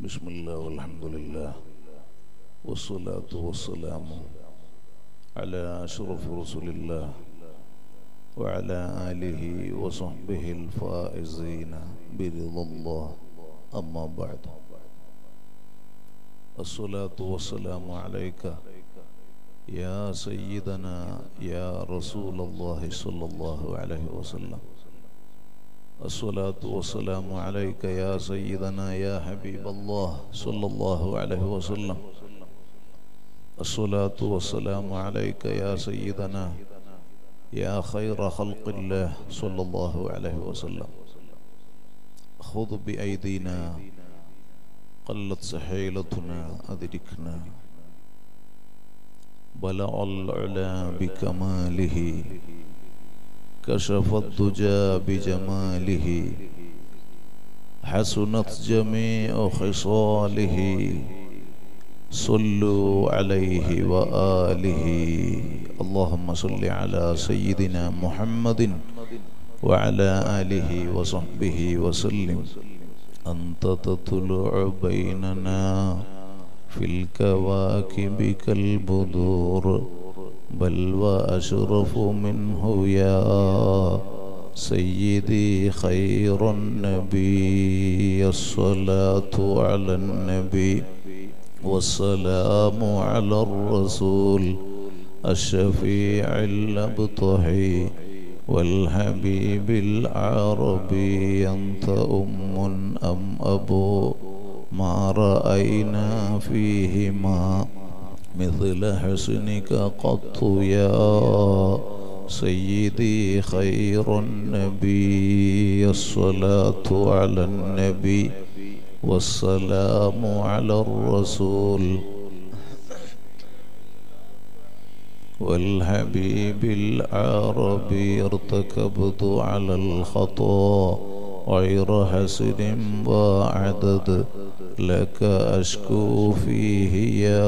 بسم الله والحمد لله والصلاة والسلام على أشرف رسل الله وعلى آله وصحبه الفائزين برضا الله أما بعد الصلاة والسلام عليك يا سيدنا يا رسول الله صلى الله عليه وسلم الصلاة والسلام عليك يا سيدنا يا حبيب الله صلى الله عليه وسلم الصلاة والسلام عليك يا سيدنا يا خير خلق الله صلى الله عليه وسلم خذ بأيدينا قلت سحيلتنا أدركنا بلع العلا بكماله كشف الدجى بجماله حسنت جميع خصاله صلوا عليه وآله اللهم صل على سيدنا محمد وعلى آله وصحبه وسلم أنت تطلع بيننا في الكواكب كالبدور بل وأشرف منه يا سيدي خير النبي الصلاة على النبي والسلام على الرسول الشفيع الأبطحي والحبيب العربي أنت أم أم أبو ما رأينا فيهما مثل حسنك قط يا سيدي خير النبي الصلاة على النبي والسلام على الرسول والحبيب العربي ارتكبت على الخطا غير حسن وعدد لك أشكو فيه يا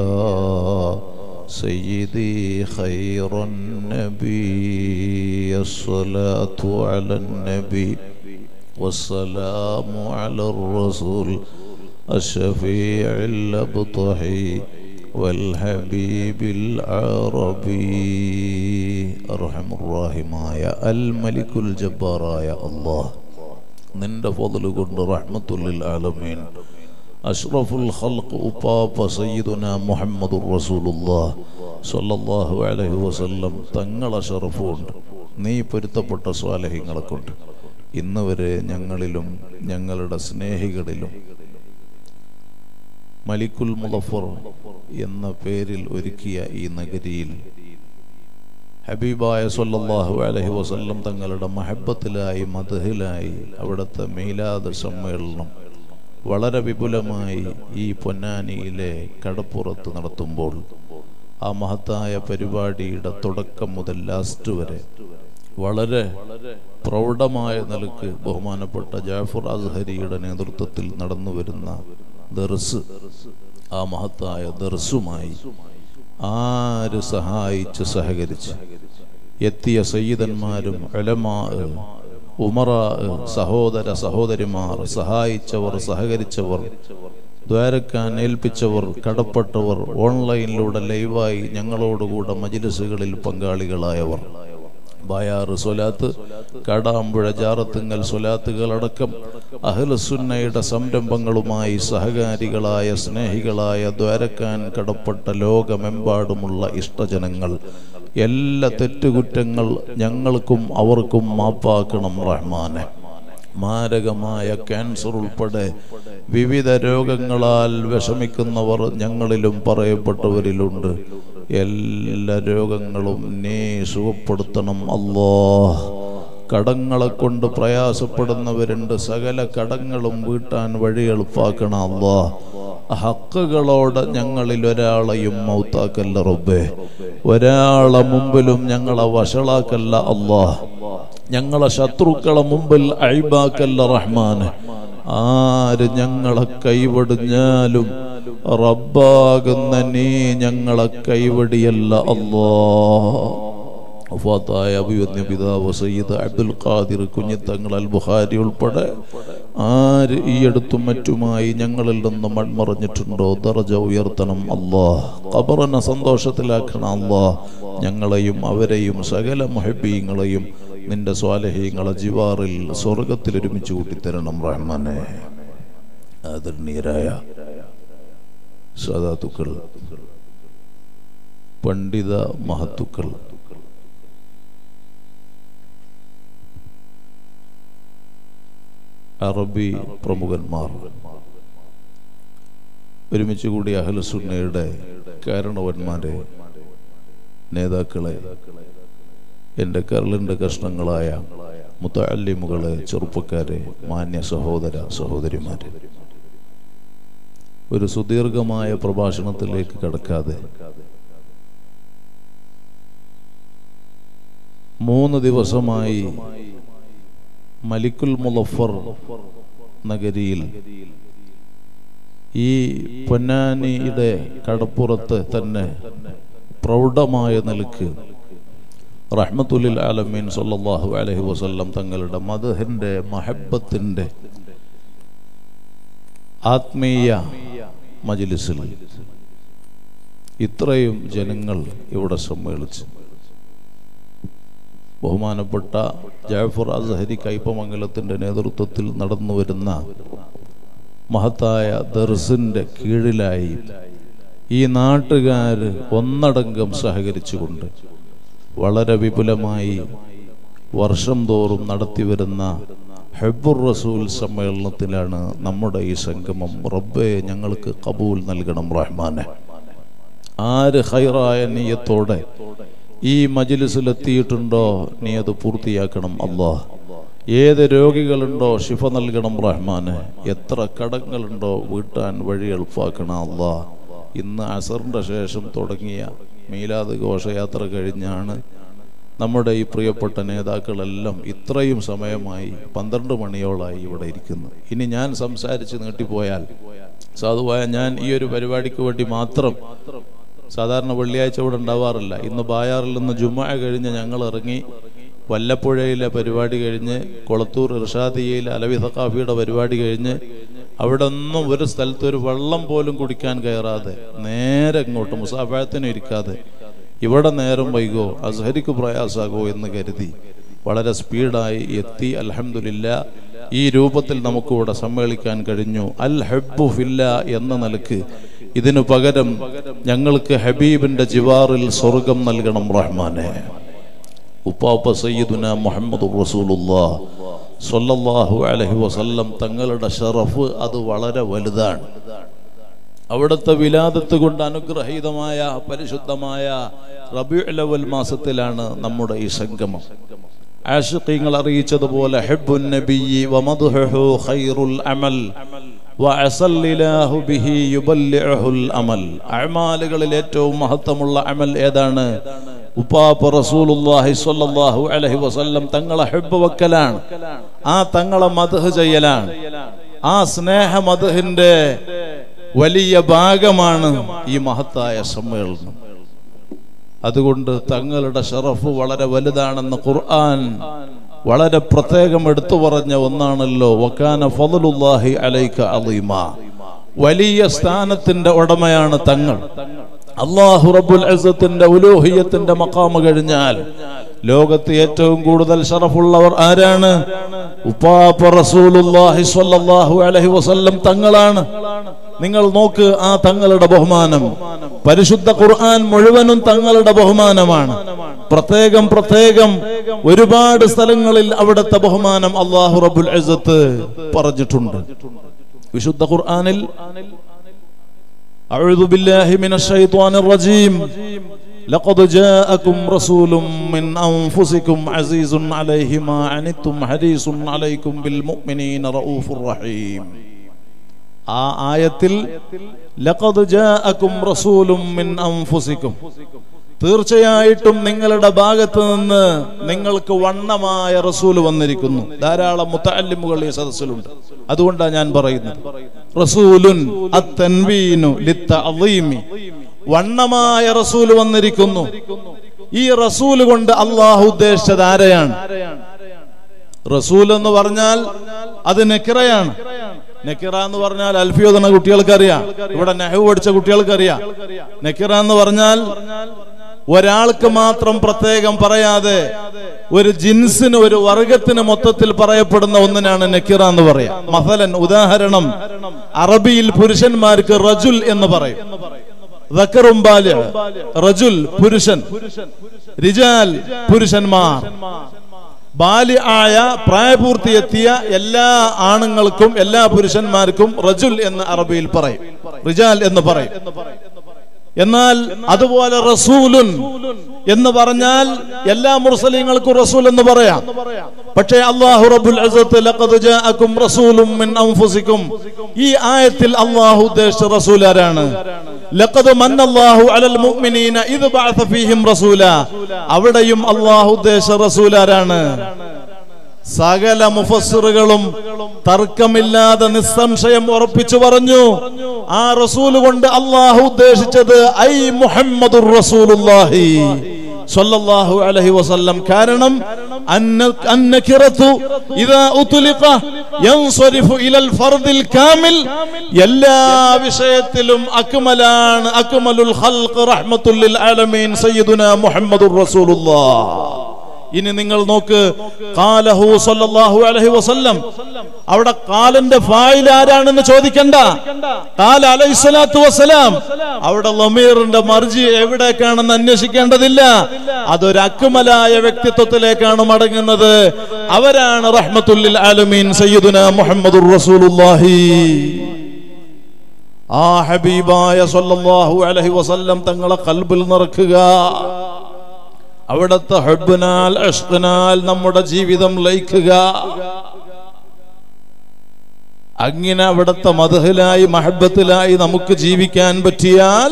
سيدي خير النبي الصلاة على النبي والسلام على الرسول الشفيع الأبطحي والحبيب العربي أرحم الراحماയ الملك الجباراയ الله നിന്റെ ഫضل കൊണ്ട് റഹ്മത്തുല്ലിൽ ആലമീൻ അഷ്റഫുൽ ഖൽഖ് ഉപ്പാപ്പ സയ്യിദുന മുഹമ്മദുർ റസൂലുള്ളാഹ് സ്വല്ലല്ലാഹു അലൈഹി വസല്ലം തങ്ങളെ ഷറഫുണ്ട് നീ പൊരുത്തപ്പെട്ട സ്വാലഹ്യങ്ങളെ കൊണ്ട് ഇന്ന് വരെ ഞങ്ങളിലും ഞങ്ങളുടെ സ്നേഹികളിലും മലിക്കുൽ മുലഫർ എന്ന പേരിൽ ഒരുക്കിയ ഈ നഗരിയിൽ ഹബീബായ സല്ലല്ലാഹു അലൈഹി വസല്ലം തങ്ങളുടെ മഹബത്തിലായി മദഹിലായി അവിടുത്തെ മീലാദ് സമ്മേളനം വളരെ വിപുലമായി ഈ പൊന്നാനിയിലെ കടപ്പുറത്ത് നടത്തുമ്പോൾ ആ മഹത്തായ പരിപാടിയുടെ തുടക്കം മുതൽ ലാസ്റ്റ് വരെ വളരെ പ്രൗഢമായ നിലക്ക് ബഹുമാനപ്പെട്ട ജാഫർ അസ്ഹരിയുടെ നേതൃത്വത്തിൽ നടന്നു വരുന്ന ദർസ് ആ മഹത്തായ ദർസുമായി ആര് സഹായിച്ച് സഹകരിച്ച് എത്തിയ സയ്യിദന്മാരും അലമാ ഉമറ സഹോദര സഹോദരിമാർ സഹായിച്ചവർ സഹകരിച്ചവർ ദ്വാരക്കാൻ ഏൽപ്പിച്ചവർ കടപ്പെട്ടവർ ഓൺലൈനിലൂടെ ലൈവായി ഞങ്ങളോടുകൂടെ മജിലിസുകളിൽ പങ്കാളികളായവർ ബായാറ് സ്വലാത്ത് കാടാമ്പുഴ ജാറത്തുങ്ങൽ സ്വലാത്തുകളടക്കം അഹ്ലസുന്നയുടെ സംരംഭങ്ങളുമായി സഹകാരികളായ സ്നേഹികളായ ദ്വാരക്കാൻ കടപ്പെട്ട ലോകമെമ്പാടുമുള്ള ഇഷ്ടജനങ്ങൾ എല്ലാ തെറ്റുകുറ്റങ്ങൾ ഞങ്ങൾക്കും അവർക്കും മാപ്പാക്കണം റഹ്മാനെ മാരകമായ ക്യാൻസർ ഉൾപ്പെടെ വിവിധ രോഗങ്ങളാൽ വിഷമിക്കുന്നവർ ഞങ്ങളിലും പറയപ്പെട്ടവരിലുണ്ട് എല്ലാ രോഗങ്ങളും നീ സുഖപ്പെടുത്തണം അല്ലോ കടങ്ങളെ കൊണ്ട് പ്രയാസപ്പെടുന്നവരുണ്ട് സകല കടങ്ങളും വീട്ടാൻ വഴി എളുപ്പാക്കണം അല്ലോ ഹക്കുകളോട് ഞങ്ങളിൽ ഒരാളെയും മൗത്താക്കല്ല റബ്ബേ ഒരാളെ മുമ്പിലും ഞങ്ങളെ വഷളാക്കല്ല അല്ലാ ഞങ്ങളെ ശത്രുക്കളെ മുമ്പിൽ അഴിബാക്കല്ല റഹ്മാന് ആര് ഞങ്ങളെ കൈവടിഞ്ഞാലും റബ്ബാകുന്ന നീ ഞങ്ങളെ കൈവടിയല്ല അല്ലാ വഫാത്തായ അഭിവന്യ പിതാവ് സയ്യിദ് അബ്ദുൽ ഖാദിർ കുഞ്ഞിത്തങ്ങൾ അൽ ബുഖാരി ഉൾപ്പെടെ ആര് ഈ അടുത്തും മറ്റുമായി ഞങ്ങളിൽ നിന്ന് മൺമറഞ്ഞിട്ടുണ്ടോ ദറജ ഉയർത്തണം അല്ലാഹ് ഖബറിനെ സന്തോഷത്തിലാക്കണം അല്ലാഹ് ഞങ്ങളെയും അവരെയും സകല മുഹബീങ്ങളെയും നിന്റെ സ്വാലഹീങ്ങളെ ജിവാറിൽ സ്വർഗത്തിൽ ഒരുമിച്ച് കൂട്ടിത്തരണം റഹ്മാനെ ആദരണീയരായ സദാത്തുക്കൾ പണ്ഡിത മഹത്തുക്കൾ അറബി പ്രമുഖന്മാർ ഒരുമിച്ച് കൂടി അഹലസുന്നയുടെ കാരണവന്മാരെ നേതാക്കളെ എൻ്റെ കരളിൻ്റെ കഷ്ണങ്ങളായ മുത്തല്ലിമുകളെ ചെറുപ്പക്കാരെ മാന്യ സഹോദര സഹോദരിമാരെ ഒരു സുദീർഘമായ പ്രഭാഷണത്തിലേക്ക് കടക്കാതെ മൂന്ന് ദിവസമായി മലിക്കുൽ മുലഫർ നഗരിയിൽ ഈ പൊന്നാനിയുടെ കടപ്പുറത്ത് തന്നെ പ്രൗഢമായ നിലക്ക് റഹ്മത്തുലിൽ ആലമീൻ സല്ലല്ലാഹു അലൈഹി വസല്ലം തങ്ങളുടെ മദഹിൻ്റെ മഹബത്തിൻ്റെ ആത്മീയ മജിലിസിൽ ഇത്രയും ജനങ്ങൾ ഇവിടെ സമ്മേളിച്ചു ബഹുമാനപ്പെട്ട ജാഫർ അസഹരി കൈപ്പമംഗലത്തിൻ്റെ നേതൃത്വത്തിൽ നടന്നു വരുന്ന മഹത്തായ ദർസിൻ്റെ കീഴിലായി ഈ നാട്ടുകാർ ഒന്നടങ്കം സഹകരിച്ചുകൊണ്ട് വളരെ വിപുലമായി വർഷം തോറും നടത്തിവരുന്ന ഹെബുർ റസൂൽ സമ്മേളനത്തിലാണ് നമ്മുടെ ഈ സംഗമം റബ്ബെ ഞങ്ങൾക്ക് കബൂൽ നൽകണം റഹ്മാനെ ആര് ഹൈറായ നീയത്തോടെ ഈ മജിലിസിലെത്തിയിട്ടുണ്ടോ നീ അത് പൂർത്തിയാക്കണം അള്ളാഹ് ഏത് രോഗികളുണ്ടോ ശിഫ നൽകണം റഹ്മാന് എത്ര കടങ്ങളുണ്ടോ വീട്ടാൻ വഴി എളുപ്പാക്കണം അള്ളാഹ് ഇന്ന് അസറിൻ്റെ ശേഷം തുടങ്ങിയ മീലാദ് ഘോഷയാത്ര കഴിഞ്ഞാണ് നമ്മുടെ ഈ പ്രിയപ്പെട്ട നേതാക്കളെല്ലാം ഇത്രയും സമയമായി പന്ത്രണ്ട് മണിയോളായി ഇവിടെ ഇരിക്കുന്നു ഇനി ഞാൻ സംസാരിച്ച് നീട്ടിപ്പോയാൽ സാധുവായ ഞാൻ ഈ ഒരു പരിപാടിക്ക് വേണ്ടി മാത്രം സാധാരണ വെള്ളിയാഴ്ച ഇവിടെ ഉണ്ടാവാറില്ല ഇന്ന് ബായാറിൽ നിന്ന് ജുമാ കഴിഞ്ഞ് ഞങ്ങൾ ഇറങ്ങി വല്ലപ്പുഴയിലെ പരിപാടി കഴിഞ്ഞ് കൊളത്തൂർ ഇർഷാദിയയിലെ അലവി സഖാഫിയുടെ പരിപാടി കഴിഞ്ഞ് അവിടെ ഒന്നും ഒരു സ്ഥലത്ത് ഒരു വെള്ളം പോലും കുടിക്കാൻ കയറാതെ നേരെ ഇങ്ങോട്ട് മുസാഫായത്തിനും ഇരിക്കാതെ ഇവിടെ നേരം വൈകോ അസഹരിക്ക് പ്രയാസാകോ എന്ന് കരുതി വളരെ സ്പീഡായി എത്തി അൽഹംദുലില്ല ഈ രൂപത്തിൽ നമുക്ക് ഇവിടെ സമ്മേളിക്കാൻ കഴിഞ്ഞു അൽ ഹബ്ബു ഫില്ല എന്ന നിലക്ക് ഇതിനു പകരം ഞങ്ങൾക്ക് ഹബീബിന്റെ ജിവാറിൽ സ്വർഗം നൽകണം റഹ്മാനെ ഉപ്പാപ്പ സയ്യിദുന മുഹമ്മദ് റസൂലുല്ലാ സല്ലല്ലാഹു അലൈഹി വസല്ലം തങ്ങളുടെ ഷറഫ് അത് വളരെ വലുതാണ് അവിടുത്തെ വിലാദത്ത് കൊണ്ട് അനുഗ്രഹീതമായ പരിശുദ്ധമായ റബിഉൽ മാസത്തിലാണ് നമ്മുടെ ഈ സംഗമം ആഷിഖീങ്ങൾ അറിയിച്ചതുപോലെ ഹബ്ബുൻ നബിയ്യി വമദ്ഹുഹു ഖൈറുൽ അമൽ വഅസല്ലിലാഹു ബിഹി യുബല്ലിഉൽ അമൽ അഅമാലുകളിൽ ഏറ്റവും മഹത്വമുള്ള അമൽ ഏതാണ് ഉപ്പാപ്പ റസൂലുള്ളാഹി സ്വല്ലല്ലാഹു അലൈഹി വസല്ലം തങ്ങളെ ഹബ്ബ് വെക്കലാണ് ആ തങ്ങളെ മദ്ഹ് ചെയ്യലാണ് ആ സ്നേഹ മദ്ഹിന്റെ വലിയ ഭാഗമാണ് ഈ മഹത്തായ സമ്മേളനം അതുകൊണ്ട് തങ്ങളുടെ ഷറഫ് വളരെ വലുതാണെന്ന് ഖുർആൻ വളരെ പ്രത്യേകം എടുത്തു പറഞ്ഞ ഒന്നാണല്ലോ വക്കാന ഫضലുല്ലാഹി അലൈക അലീമ വലിയ സ്ഥാനത്തിന്റെ ഉടമയാണ് തങ്ങൾ അള്ളാഹു റബ്ബുൽ അസത്തിന്റെ ഉലൂഹിയത്തിന്റെ മക്കാമ് കഴിഞ്ഞാൽ ലോകത്ത് ഏറ്റവും കൂടുതൽ ഷറഫുള്ളവർ ആരാണ് ഉപ്പാപ്പ റസൂലുള്ളാഹി സ്വല്ലല്ലാഹു അലൈഹി വസല്ലം തങ്ങളാണ് നിങ്ങൾ നോക്ക് ആ തങ്ങളുടെ ബഹുമാനം പരിശുദ്ധ ഖുർആൻ മുഴുവനും തങ്ങളുടെ ബഹുമാനമാണ് പ്രത്യേകം പ്രത്യേകം ഒരുപാട് സ്ഥലങ്ങളിൽ അവിടുത്തെ ബഹുമാനം അള്ളാഹു റബ്ബുൽ അസത്ത് പറഞ്ഞിട്ടുണ്ട് വിശുദ്ധ ഖുർആനിൽ أعوذ بالله من الشيطان الرجيم لقد جاءكم رسول من أنفسكم عزيز عليه ما عنتم حريص عليكم بالمؤمنين رؤوف رحيم ആ ആയത്തിൽ ലഖദ് ജാഅക്കും റസൂലും മിൻ അൻഫുസിക്കും തീർച്ചയായിട്ടും നിങ്ങളുടെ ഭാഗത്ത് നിന്ന് നിങ്ങൾക്ക് വണ്ണമായ റസൂൽ വന്നിരിക്കുന്നു ധാരാളം മുത്തല്ലിമുകൾ ഈ സദസ്സിലുണ്ട് അതുകൊണ്ടാണ് ഞാൻ പറയുന്നത് റസൂലുൻ അത്തൻവീനു ലിത്തഅളീമി വണ്ണമായ റസൂൽ വന്നിരിക്കുന്നു ഈ റസൂൽ കൊണ്ട് അള്ളാഹു ഉദ്ദേശിച്ചത് ആരെയാണ് റസൂൽ എന്ന് പറഞ്ഞാൽ അത് നെക്കിറയാണ് നെക്കിറ എന്ന് പറഞ്ഞാൽ അൽഫിയോദന കുട്ടികൾക്കറിയാം ഇവിടെ നെഹു പഠിച്ച കുട്ടികൾക്കറിയാം നെക്കിറ എന്ന് പറഞ്ഞാൽ ഒരാൾക്ക് മാത്രം പ്രത്യേകം പറയാതെ ഒരു ജിൻസിന് ഒരു വർഗത്തിന് മൊത്തത്തിൽ പറയപ്പെടുന്ന ഒന്നിനാണ് നെക്കിറ എന്ന് പറയാം മസലൻ ഉദാഹരണം അറബിയിൽ പുരുഷന്മാർക്ക് റജുൽ എന്ന് പറയും ദക്കറും ബാല്യ റജുൽ പുരുഷൻ റിജാൽ പുരുഷന്മാർ ബാല്യ ആയ പ്രായപൂർത്തിയെത്തിയ എല്ലാ ആണുങ്ങൾക്കും എല്ലാ പുരുഷന്മാർക്കും റജുൽ എന്ന് അറബിയിൽ പറയും റിജാൽ എന്ന് പറയും എന്നാൽ അതുപോലെ റസൂലുൻ എന്ന് പറഞ്ഞാൽ എല്ലാ മുർസലീങ്ങൾക്കും റസൂൽ എന്ന് പറയാം പക്ഷേ അള്ളാഹു റബ്ബുൽ അസത്ത് ലഖദ് ജാഅക്കും റസൂലും മിൻ അൻഫുസിക്കും ഈ ആയത്തിൽ അള്ളാഹു ഉദ്ദേശിച്ച റസൂൽ ആരാണ് ലഖദ് മന്നല്ലാഹു അലൽ മുഅ്മിനീന ഇദ് ബഅസ ഫീഹിം റസൂല അവിടെയും അള്ളാഹു ഉദ്ദേശിച്ച റസൂൽ ആരാണ് സകല മുഫസ്സിറുകളും തർക്കമില്ലാതെ നിസ്സംശയം ഉറപ്പിച്ചു പറഞ്ഞു ആ റസൂൽ കൊണ്ട് അള്ളാഹു ഉദ്ദേശിച്ചത് ഐ മുഹമ്മദുർ റസൂലുള്ളാഹി സ്വല്ലല്ലാഹു അലൈഹി വസല്ലം കാരണം അന്ന അന്നകിറതു ഇദാ ഉത്ലിഖ യൻസരിഫു ഇലൽ ഫർദിൽ കാമിൽ എല്ലാ വിഷയത്തിലും അക്മലാണ് അക്മലുൽ ഖൽഖ് റഹ്മത്തുൽ ലിൽ ആലമീൻ സയ്യിദുനാ മുഹമ്മദുർ റസൂലുള്ളാഹ് ഇനി നിങ്ങൾ നോക്ക് കാലഹു സല്ലല്ലാഹു അലൈഹി വസല്ലം അവിടെ കാലന്റെ ഫായിൽ ആരാണെന്ന് ചോദിക്കണ്ട കാല അലൈഹിസ്സലാത്തു വസ്സലാം അവിടെ ലമീറിന്റെ മർജി എവിടേക്കാണെന്ന് അന്വേഷിക്കേണ്ടതില്ല അതൊരു അക്കുമലായ വ്യക്തിത്വത്തിലേക്കാണ് മടങ്ങുന്നത് അവരാണ് റഹ്മത്തുല്ലിൽ ആലമീൻ സയ്യിദുന മുഹമ്മദുർ റസൂലുള്ളാഹി ആ ഹബീബായ സല്ലല്ലാഹു അലൈഹി വസല്ലം തങ്ങളെ കൽബിൽ നിറക്കുക അവിടുത്തെ ഹബ്ബിനാൽ അഷ്കനാൽ നമ്മുടെ ജീവിതം ലയിക്കുക അങ്ങനെ അവിടുത്തെ മതഹിലായി മഹബത്തിലായി നമുക്ക് ജീവിക്കാൻ പറ്റിയാൽ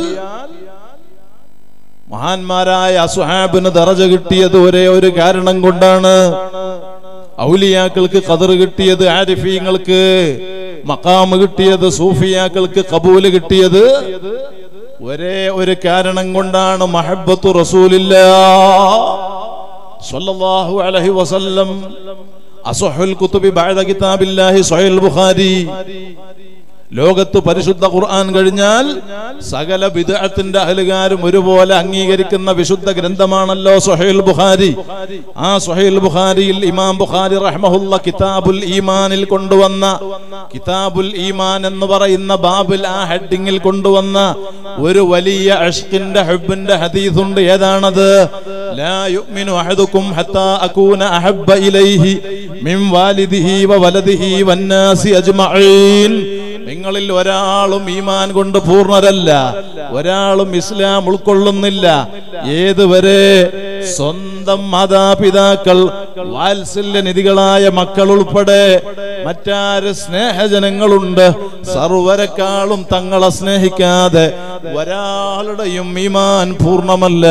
മഹാന്മാരായ അസുഹാബിന് ദറജ കിട്ടിയത് ഒരേ ഒരു കാരണം കൊണ്ടാണ് ഔലിയാക്കൾക്ക് കതർ കിട്ടിയത് ആരിഫീങ്ങൾക്ക് മക്കാമ് കിട്ടിയത് സൂഫിയാക്കൾക്ക് കബൂല് കിട്ടിയത് ഒരേ ഒരു കാരണം കൊണ്ടാണ് മഹബത്തു റസൂലില്ല സ്വല്ലല്ലാഹു അലൈഹി വസല്ലം അസ്ഹുൽ കുതുബി ബഅദ കിതാബില്ലാഹി സ്വഹീൽ ബുഖാരി ലോകത്ത് പരിശുദ്ധ ഖുർആൻ കഴിഞ്ഞാൽ സകല ബിദ്അത്തിന്റെ അഹലുകാരും ഒരുപോലെ അംഗീകരിക്കുന്ന വിശുദ്ധ ഗ്രന്ഥമാണല്ലോ സ്വഹീൽ ബുഖാരി ആ സ്വഹീൽ ബുഖാരിയിൽ ഇമാം ബുഖാരി റഹ്മഹുല്ല കിതാബുൽ ഈമാനിൽ കൊണ്ടുവന്ന കിതാബുൽ ഈമാൻ എന്ന് പറയുന്ന ബാബിൽ ആ ഹെഡിങ്ങിൽ കൊണ്ടുവന്ന ഒരു വലിയ അഷ്കിന്റെ ഹബ്ബിന്റെ ഹദീസുണ്ട് ഏതാണത് ലാ യുഅ്മിനു അഹദുക്കും ഹത്താ അകൂന അഹബ്ബ ഇലൈഹി മിൻ വാലിദിഹി വ വലദിഹി വന്നാസി അജ്മഈൻ നിങ്ങളിൽ ഒരാളും ഈമാൻ കൊണ്ട് പൂർണ്ണരല്ല ഒരാളും ഇസ്ലാം ഉൾക്കൊള്ളുന്നില്ല ഏതുവരെ സ്വന്തം മാതാപിതാക്കൾ വാത്സല്യനിധികളായ മക്കൾ ഉൾപ്പെടെ മറ്റാര് സ്നേഹജനങ്ങളുണ്ട് സർവരെക്കാളും തങ്ങളെ സ്നേഹിക്കാതെ ഒരാളുടെയും ഈമാൻ പൂർണ്ണമല്ല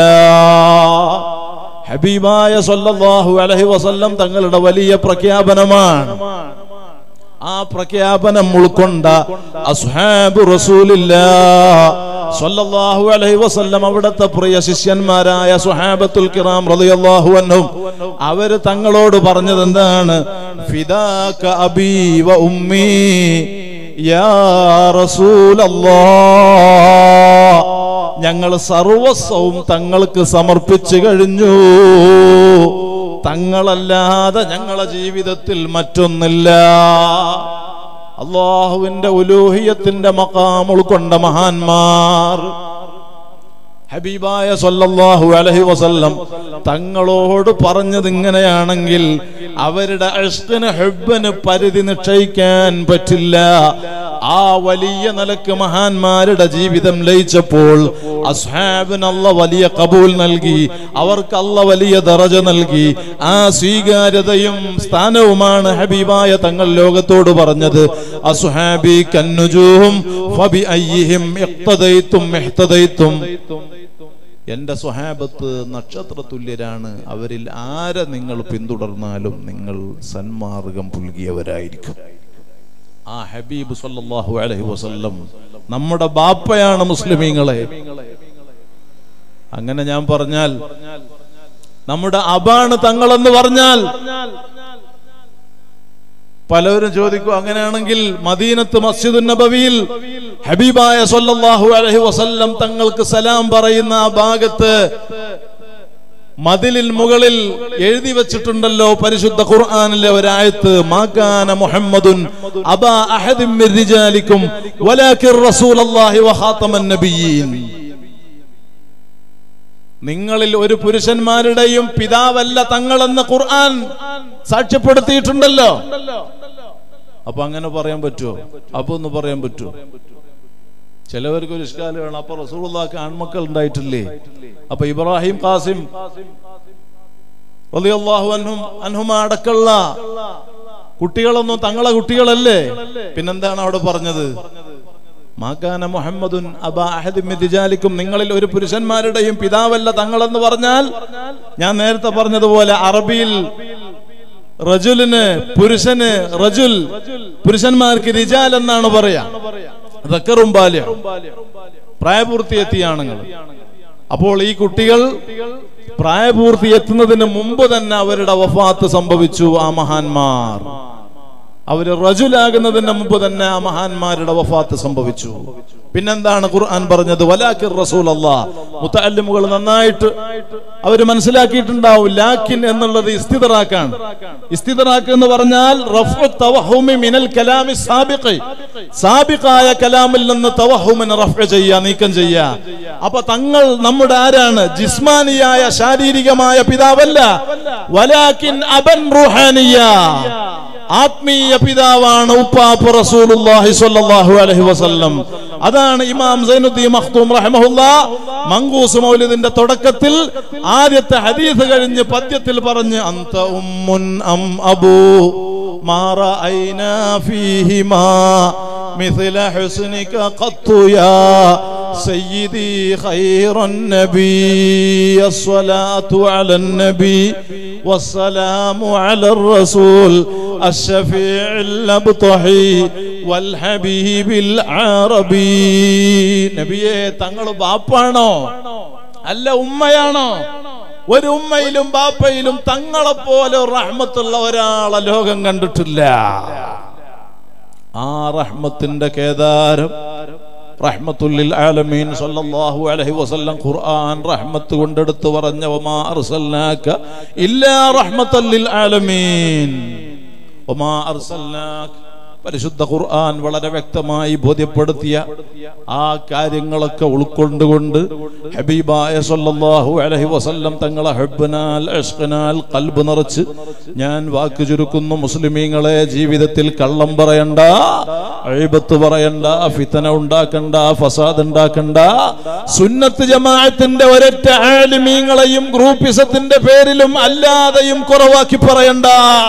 ഹബീബായ സല്ലല്ലാഹു അലൈഹി വസല്ലം തങ്ങളുടെ വലിയ പ്രഖ്യാപനമാണ് ആ പ്രഖ്യാപനം ഉൾക്കൊണ്ട അസ്ഹാബ് റസൂലില്ല സ്വല്ലല്ലാഹു അലൈഹി വസല്ലം അവിടുത്തെ പ്രിയ ശിഷ്യന്മാരായ സുഹാബത്തുൽ കിറാം റളിയല്ലാഹു അൻഹും അവര് തങ്ങളോട് പറഞ്ഞത് എന്താണ് ഫിദാക അബീ വ ഉമ്മി യാ റസൂലല്ലാഹ് ഞങ്ങൾ സർവസ്വവും തങ്ങൾക്ക് സമർപ്പിച്ചു കഴിഞ്ഞു തങ്ങളല്ലാതെ ഞങ്ങളെ ജീവിതത്തിൽ മറ്റൊന്നില്ല അള്ളാഹുവിന്റെ ഉലൂഹിയത്തിന്റെ മക്കാം ഉൾക്കൊണ്ട മഹാന്മാർ ഹബീബായ സല്ലല്ലാഹു അലൈഹി വസല്ലം തങ്ങളോട് പറഞ്ഞത് ഇങ്ങനെയാണെങ്കിൽ അവരുടെ അഷ്കിന് ഹെബിന് പരിധി നിശ്ചയിക്കാൻ പറ്റില്ല ആ വലിയ നിലക്ക് മഹാന്മാരുടെ ജീവിതം ലയിച്ചപ്പോൾ അസ്ഹാബിന് അല്ല വലിയ കബൂൽ നൽകി അവർക്ക് അല്ല വലിയ ദറജ നൽകി ആ സ്വീകാര്യതയും സ്ഥാനവുമാണ് ഹബീബായ തങ്ങൾ ലോകത്തോട് പറഞ്ഞത് അസ്ഹാബി കന്നുജൂഹും ഫബി അയ്യിഹിം ഇഖ്തദൈതും ഇഹ്തദൈതും എന്റെ സ്വഹാബത്ത് നക്ഷത്ര തുല്യരാണ് അവരിൽ ആരെ നിങ്ങൾ പിന്തുടർന്നാലും നിങ്ങൾ സന്മാർഗം പുൽകിയവരായിരിക്കും ആ ഹബീബ് സല്ലല്ലാഹു അലൈഹി വസല്ലം നമ്മുടെ ബാപ്പയാണ് മുസ്ലിമീങ്ങളെ അങ്ങനെ ഞാൻ പറഞ്ഞാൽ നമ്മുടെ അബാണ് തങ്ങളെന്ന് പറഞ്ഞാൽ പലരും ചോദിക്കും അങ്ങനെയാണെങ്കിൽ മദീനത്ത് മസ്ജിദ് നബവിയിൽ ഹബീബായ സല്ലല്ലാഹു അലൈഹി വസല്ലം തങ്ങൾക്ക് സലാം പറയുന്ന ആ ഭാഗത്ത് മതിലിൽ മുകളിൽ എഴുതി വെച്ചിട്ടുണ്ടല്ലോ പരിശുദ്ധ ഖുർആനിലെ ഒരായത്ത് മാകാന മുഹമ്മദുൻ അബാ അഹദിൻ മിൻ റിജാലിക്കും വലാകിർ റസൂലല്ലാഹി വഖാതമൻ നബിയീൻ നിങ്ങളിൽ ഒരു പുരുഷന്മാരുടെയും പിതാവല്ല തങ്ങളെന്ന് ഖുർആൻ സാക്ഷ്യപ്പെടുത്തിയിട്ടുണ്ടല്ലോ അപ്പൊ അങ്ങനെ പറയാൻ പറ്റുമോ അപ്പൊ ഒന്ന് പറയാൻ പറ്റുമോ ചിലവർക്ക് ഒരു ഇഷ്കാല് വേണം അപ്പൊ റസൂലുള്ളാഹിക്ക് ആൺമക്കൾ ഉണ്ടായിട്ടില്ലേ അപ്പൊ ഇബ്രാഹിം ഖാസിം റളിയല്ലാഹു അൻഹും അൻഹുമ അടക്കമുള്ള കുട്ടികളൊന്നും തങ്ങളെ കുട്ടികളല്ലേ പിന്നെന്താണ് അവിടെ പറഞ്ഞത് മാകാന മുഹമ്മദുൻ അബാ അഹദിൻ മിൻ റിജാലിക്കും നിങ്ങളിൽ ഒരു പുരുഷന്മാരുടെയും പിതാവല്ല തങ്ങളെന്ന് പറഞ്ഞാൽ ഞാൻ നേരത്തെ പറഞ്ഞതുപോലെ അറബിയിൽ റജുലിന് പുരുഷന് റജുൽ പുരുഷന്മാർക്ക് റിജാൽ എന്നാണ് പറയാ ദക്കറും ബാല്യ പ്രായപൂർത്തി എത്തിയ ആണുങ്ങൾ അപ്പോൾ ഈ കുട്ടികൾ പ്രായപൂർത്തി എത്തുന്നതിന് മുമ്പ് തന്നെ അവരുടെ വഫാത്ത് സംഭവിച്ചു ആ മഹാന്മാർ അവര് റജുലാകുന്നതിന് മുമ്പ് തന്നെ ആ മഹാന്മാരുടെ വഫാത്ത് സംഭവിച്ചു പിന്നെന്താണ് ഖുർആൻ പറഞ്ഞത് വലാക്കിർ റസൂൽ അല്ലാ മുത്തല്ലിമുകൾ നന്നായിട്ട് അവര് മനസ്സിലാക്കിയിട്ടുണ്ടാവും ലാക്കിൻ എന്നുള്ളത് ഇസ്തിദറാക്കാൻ ഇസ്തിദറാക്ക് എന്ന് പറഞ്ഞാൽ റഫ്ഉ തവഹുമി മിനൽ കലാമി സാബിഖി സാബിഖായ കലാമിൽ നിന്ന് തവഹുമിനെ റഫ്ഉ ചെയ്യാ നീക്കം ചെയ്യാ അപ്പൊ തങ്ങൾ നമ്മുടെ ആരാണ് ജിസ്മാനിയായ ശാരീരികമായ പിതാവല്ല വലാക്കിൻ അബൻ റുഹാനിയ ആത്മീയ പിതാവാണ് ഉപ്പാപ്പ് റസൂലുള്ളാഹി സ്വല്ലല്ലാഹു അലൈഹി വസല്ലം അതാണ് ഇമാം സൈനുദ്ദീൻ മഖ്തൂം റഹ്മഹുല്ലാ മങ്കൂസ് മൗലിദിന്റെ തുടക്കത്തിൽ ആദ്യത്തെ ഹദീസ് കഴിഞ്ഞ് പദ്യത്തിൽ പറഞ്ഞ് അന്ത ഉമ്മുൻ അം അബൂ മാ റഅയ്നാ ഫീഹിമാ مثل حسنك قط يا سيدي خير النبي الصلاة على النبي والسلام على الرسول الشفيع الأبطحي والحبيب العربي നബിയെ തങ്ങൾ ബാപ്പാണോ അല്ല ഉമ്മയാണോ ഒരു ഉമ്മയിലും ബാപ്പയിലും തങ്ങളെപ്പോലെ റഹ്മത്തുള്ള ഒരാളെ ലോകം കണ്ടിട്ടില്ല ആ റഹ്മത്തിന്റെ കേദാരം റഹ്മത്തുല്ലിൽ ആലമീൻ സല്ലല്ലാഹു അലൈഹി വസല്ലം ഖുർആൻ റഹ്മത്ത് കൊണ്ടെടുത്ത് പറഞ്ഞ വമാ അർസൽനാക ഇല്ലാ റഹ്മത്തല്ലിൽ ആലമീൻ വമാ അർസൽനാക പരിശുദ്ധ ഖുർആൻ വളരെ വ്യക്തമായി ബോധ്യപ്പെടുത്തിയ ആ കാര്യങ്ങളൊക്കെ ഉൾക്കൊണ്ടുകൊണ്ട് ഹബീബായ സല്ലല്ലാഹു അലൈഹി വസല്ലം തങ്ങളെ ഹബ്ബനാൽ ഇഷ്ഖനാൽ ഖൽബ് നിറച്ച് ഞാൻ വാക്ക് ചുരുക്കുന്നു മുസ്ലിമീങ്ങളെ ജീവിതത്തിൽ കള്ളം പറയണ്ട അഴിബത്ത് പറയണ്ട ഫിത്തന ഉണ്ടാക്കണ്ട ഫസാദ് ഉണ്ടാക്കണ്ട സുന്നത്ത് ജമാഅത്തിന്റെ ഒരൊറ്റ ആലിമീങ്ങളെയും ഗ്രൂപ്പിസത്തിന്റെ പേരിലും അല്ലാതെയും കുറവാക്കി പറയണ്ട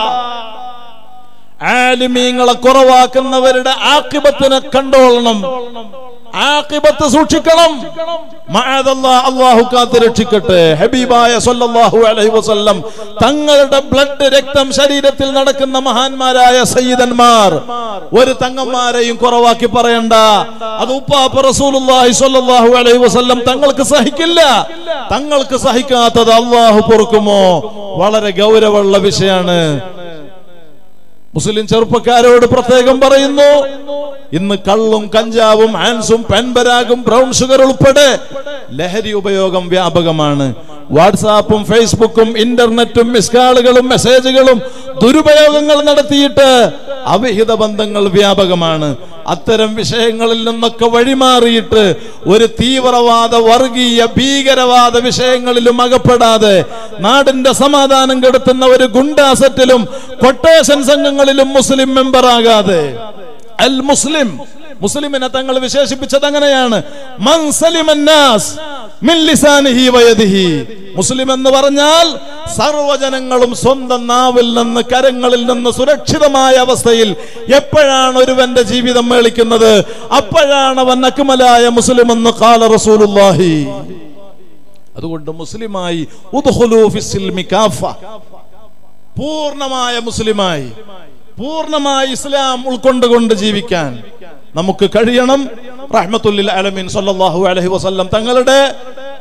ആലിമീങ്ങളെ കുറവാക്കുന്നവരുടെ ആക്കിബത്തിനെ കണ്ടോളണം ആക്കിബത്ത് സൂക്ഷിക്കണം മഅദല്ലാ അല്ലാഹു കാത്ത് രക്ഷിക്കട്ടെ ഹബീബായ സല്ലല്ലാഹു അലൈഹി വസല്ലം തങ്ങളുടെ ബ്ലഡ് രക്തം ശരീരത്തിൽ നടക്കുന്ന മഹാന്മാരായ സയ്യിദന്മാർ ഒരു തങ്ങന്മാരെയും കുറവാക്കി പറയണ്ട അത് ഉപ്പാപ്പ റസൂലുള്ളാഹി സ്വല്ലല്ലാഹു അലൈഹി വസല്ലം തങ്ങൾക്ക് സഹിക്കില്ല തങ്ങൾക്ക് സഹിക്കാത്തത് അള്ളാഹു പൊറുക്കുമോ വളരെ ഗൗരവമുള്ള വിഷയമാണ് മുസ്ലിം ചെറുപ്പക്കാരോട് പ്രത്യേകം പറയുന്നു ഇന്ന് കള്ളും കഞ്ചാവും ആൻസും പെൻബരാഗും ബ്രൗൺ ഷുഗർ ഉൾപ്പെടെ ലഹരി ഉപയോഗം വ്യാപകമാണ് വാട്സാപ്പും ഫേസ്ബുക്കും ഇന്റർനെറ്റും മിസ്കാളുകളും മെസ്സേജുകളും ദുരുപയോഗങ്ങൾ നടത്തിയിട്ട് അവിഹിത ബന്ധങ്ങൾ വ്യാപകമാണ് അത്തരം വിഷയങ്ങളിൽ നിന്നൊക്കെ വഴിമാറിയിട്ട് ഒരു തീവ്രവാദ വർഗീയ ഭീകരവാദ വിഷയങ്ങളിലും അകപ്പെടാതെ നാടിന്റെ സമാധാനം കെടുത്തുന്ന ഒരു ഗുണ്ടാസറ്റിലും കൊട്ടേഷൻ സംഘങ്ങളിലും മുസ്ലിം മെമ്പർ ആകാതെ അൽ മുസ്ലിം മുസ്ലിമിനെ തങ്ങൾ വിശേഷിപ്പിച്ചത് അങ്ങനെയാണ് മൻ സലിമന്നാസ് മിൻ ലിസാനിഹി വയദിഹി മുസ്ലിം എന്ന് പറഞ്ഞാൽ സർവജനങ്ങളും സ്വന്തം നാവിൽ നിന്ന് കരങ്ങളിൽ നിന്ന് സുരക്ഷിതമായ അവസ്ഥയിൽ എപ്പോഴാണ് ഒരുവന്റെ ജീവിതം മേളിക്കുന്നത് അപ്പോഴാണ് അവൻ അക്മലായ മുസ്ലിം എന്ന് കാല റസൂലുള്ളാഹി അതുകൊണ്ട് മുസ്ലിമായി ഉദ്ഖുലൂ ഫിസ്സിൽമി കാഫ പൂർണ്ണമായ മുസ്ലിമായി പൂർണ്ണമായി ഇസ്ലാം ഉൾക്കൊണ്ടുകൊണ്ട് ജീവിക്കാൻ നമുക്ക് കഴിയണം റഹ്മത്തുല്ലിൽ അലമീൻ സല്ലല്ലാഹു അലൈഹി വസല്ലം തങ്ങളുടെ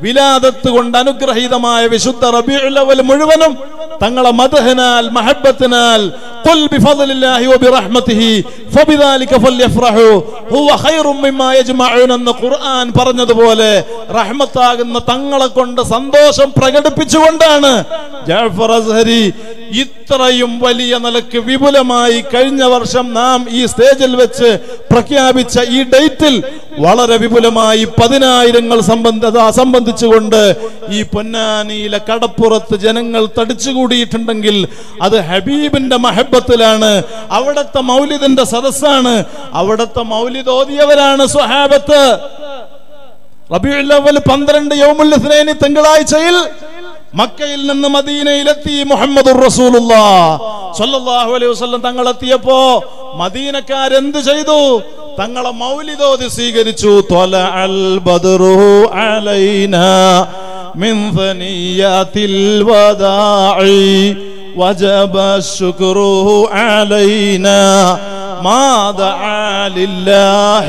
വിലാദത്ത് കൊണ്ട് അനുഗ്രഹീതമായ വിശുദ്ധ റബീഉൽ അവൽ മുഴുവനും തങ്ങളെ മദഹനാൽ മഹബത്തിനാൽ ഖുൽ ബിഫദ്ലില്ലാഹി വബിറഹ്മതിഹി ഫബിദാലിക ഫല്യഫ്റഹു ഹുവ ഖൈറും മിമ്മാ യജ്മഊൻ എന്ന് ഖുർആൻ പറഞ്ഞതുപോലെ റഹ്മത്താകുന്ന തങ്ങളെ കൊണ്ട് സന്തോഷം പ്രകടിപ്പിച്ചുകൊണ്ടാണ് ജാഫർ അസ്ഹരി ഇത്രയും വലിയ നിലക്ക് വിപുലമായി കഴിഞ്ഞ വർഷം നാം ഈ സ്റ്റേജിൽ വെച്ച് പ്രഖ്യാപിച്ച ഈ ഡേറ്റിൽ വളരെ വിപുലമായി പതിനായിരങ്ങൾ സംബന്ധ സംബന്ധിച്ചുകൊണ്ട് ഈ പൊന്നാനിയിലെ കടപ്പുറത്ത് ജനങ്ങൾ തടിച്ചുകൂടിയിട്ടുണ്ടെങ്കിൽ അത് ഹബീബിന്റെ മഹബത്തിലാണ് അവിടുത്തെ മൗലിദിന്റെ സദസ്സാണ് അവിടുത്തെ മൗലിദ് ഓതിയവരാണ് സ്വഹാബത്ത് റബിയുൽ അവ്വൽ പന്ത്രണ്ട് യൗമുൽ ഇസ്നൈനി തിങ്കളാഴ്ചയിൽ മക്കയിൽ നിന്ന് മദീനയിലെത്തി മുഹമ്മദ് സല്ലല്ലാഹു അലൈഹി വസല്ലം തങ്ങൾ എത്തിയപ്പോ മദീനക്കാരെന്ത് ചെയ്തു തങ്ങളെ മൗലിദോതി സ്വീകരിച്ചു ത്വല അൽ ബദ്റു അലൈന മിൻ ഫനിയാത്തിൽ വദാഇ وجب الشكر علينا ما دعا لله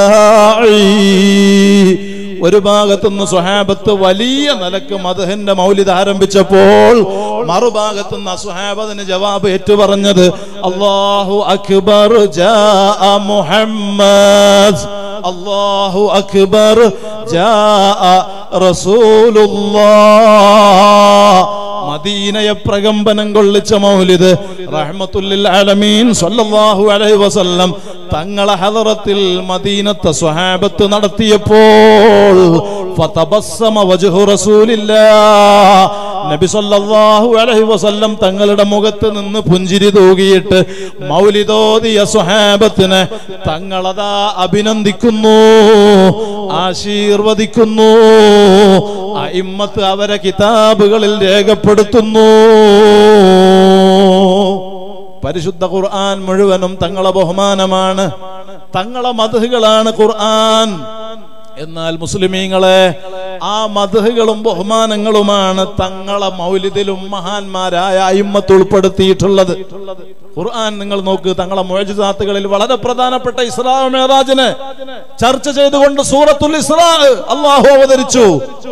داعي ഒരു ഭാഗത്തുനിന്ന് സ്വഹാബത്ത് വലിയ നിലക്ക് മധുഹിന്റെ മൗലിദ് ആരംഭിച്ചപ്പോൾ മറുഭാഗത്തുനിന്ന് അസുഹാബത്തിന് ജവാബ് ഏറ്റുപറഞ്ഞത് അള്ളാഹു അക്ബർ ജാ മുഹമ്മദ് അള്ളാഹു അക്ബർ ജാ റസൂലുള്ളാഹ് മദീനയെ പ്രകമ്പനം കൊള്ളിച്ച മൗലിദ് റഹ്മത്തുല്ലിൽ ആലമീൻ സല്ലല്ലാഹു അലൈഹി വസല്ലം തങ്ങളെ ഹദറത്തിൽ മദീനത്തെ സ്വഹാബത്ത് നടത്തിയപ്പോൾ ഫതബസ്സമ വജ്ഹു റസൂലില്ലാഹ് നബി സല്ലല്ലാഹു അലൈഹി വസല്ലം തങ്ങളുടെ മുഖത്ത് നിന്ന് പുഞ്ചിരി തൂകിയിട്ട് മൗലിദോദിയ സ്വഹാബത്തിനെ തങ്ങളതാ അഭിനന്ദിക്കുന്നു ആശീർവദിക്കുന്നു അയിമ്മത്ത് അവരെ കിതാബുകളിൽ രേഖപ്പെടുത്തുന്നു പരിശുദ്ധ ഖുർആൻ മുഴുവനും തങ്ങളെ ബഹുമാനമാണ് തങ്ങളെ മധുകളാണ് ഖുർആൻ എന്നാൽ മുസ്ലിമീങ്ങളെ ആ മധുകളും ബഹുമാനങ്ങളുമാണ് തങ്ങളെ മൗലിദിലും മഹാന്മാരായ അയിമ്മത്ത് ഉൾപ്പെടുത്തിയിട്ടുള്ളത് ഖുർആൻ നിങ്ങൾ നോക്ക് തങ്ങളെ മുഴജിതാത്തുകളിൽ വളരെ പ്രധാനപ്പെട്ട ഇസ്രാ മേറാജിന് ചർച്ച ചെയ്തുകൊണ്ട് സൂറത്തുൽ ഇസ്രാ അള്ളാഹു അവതരിച്ചു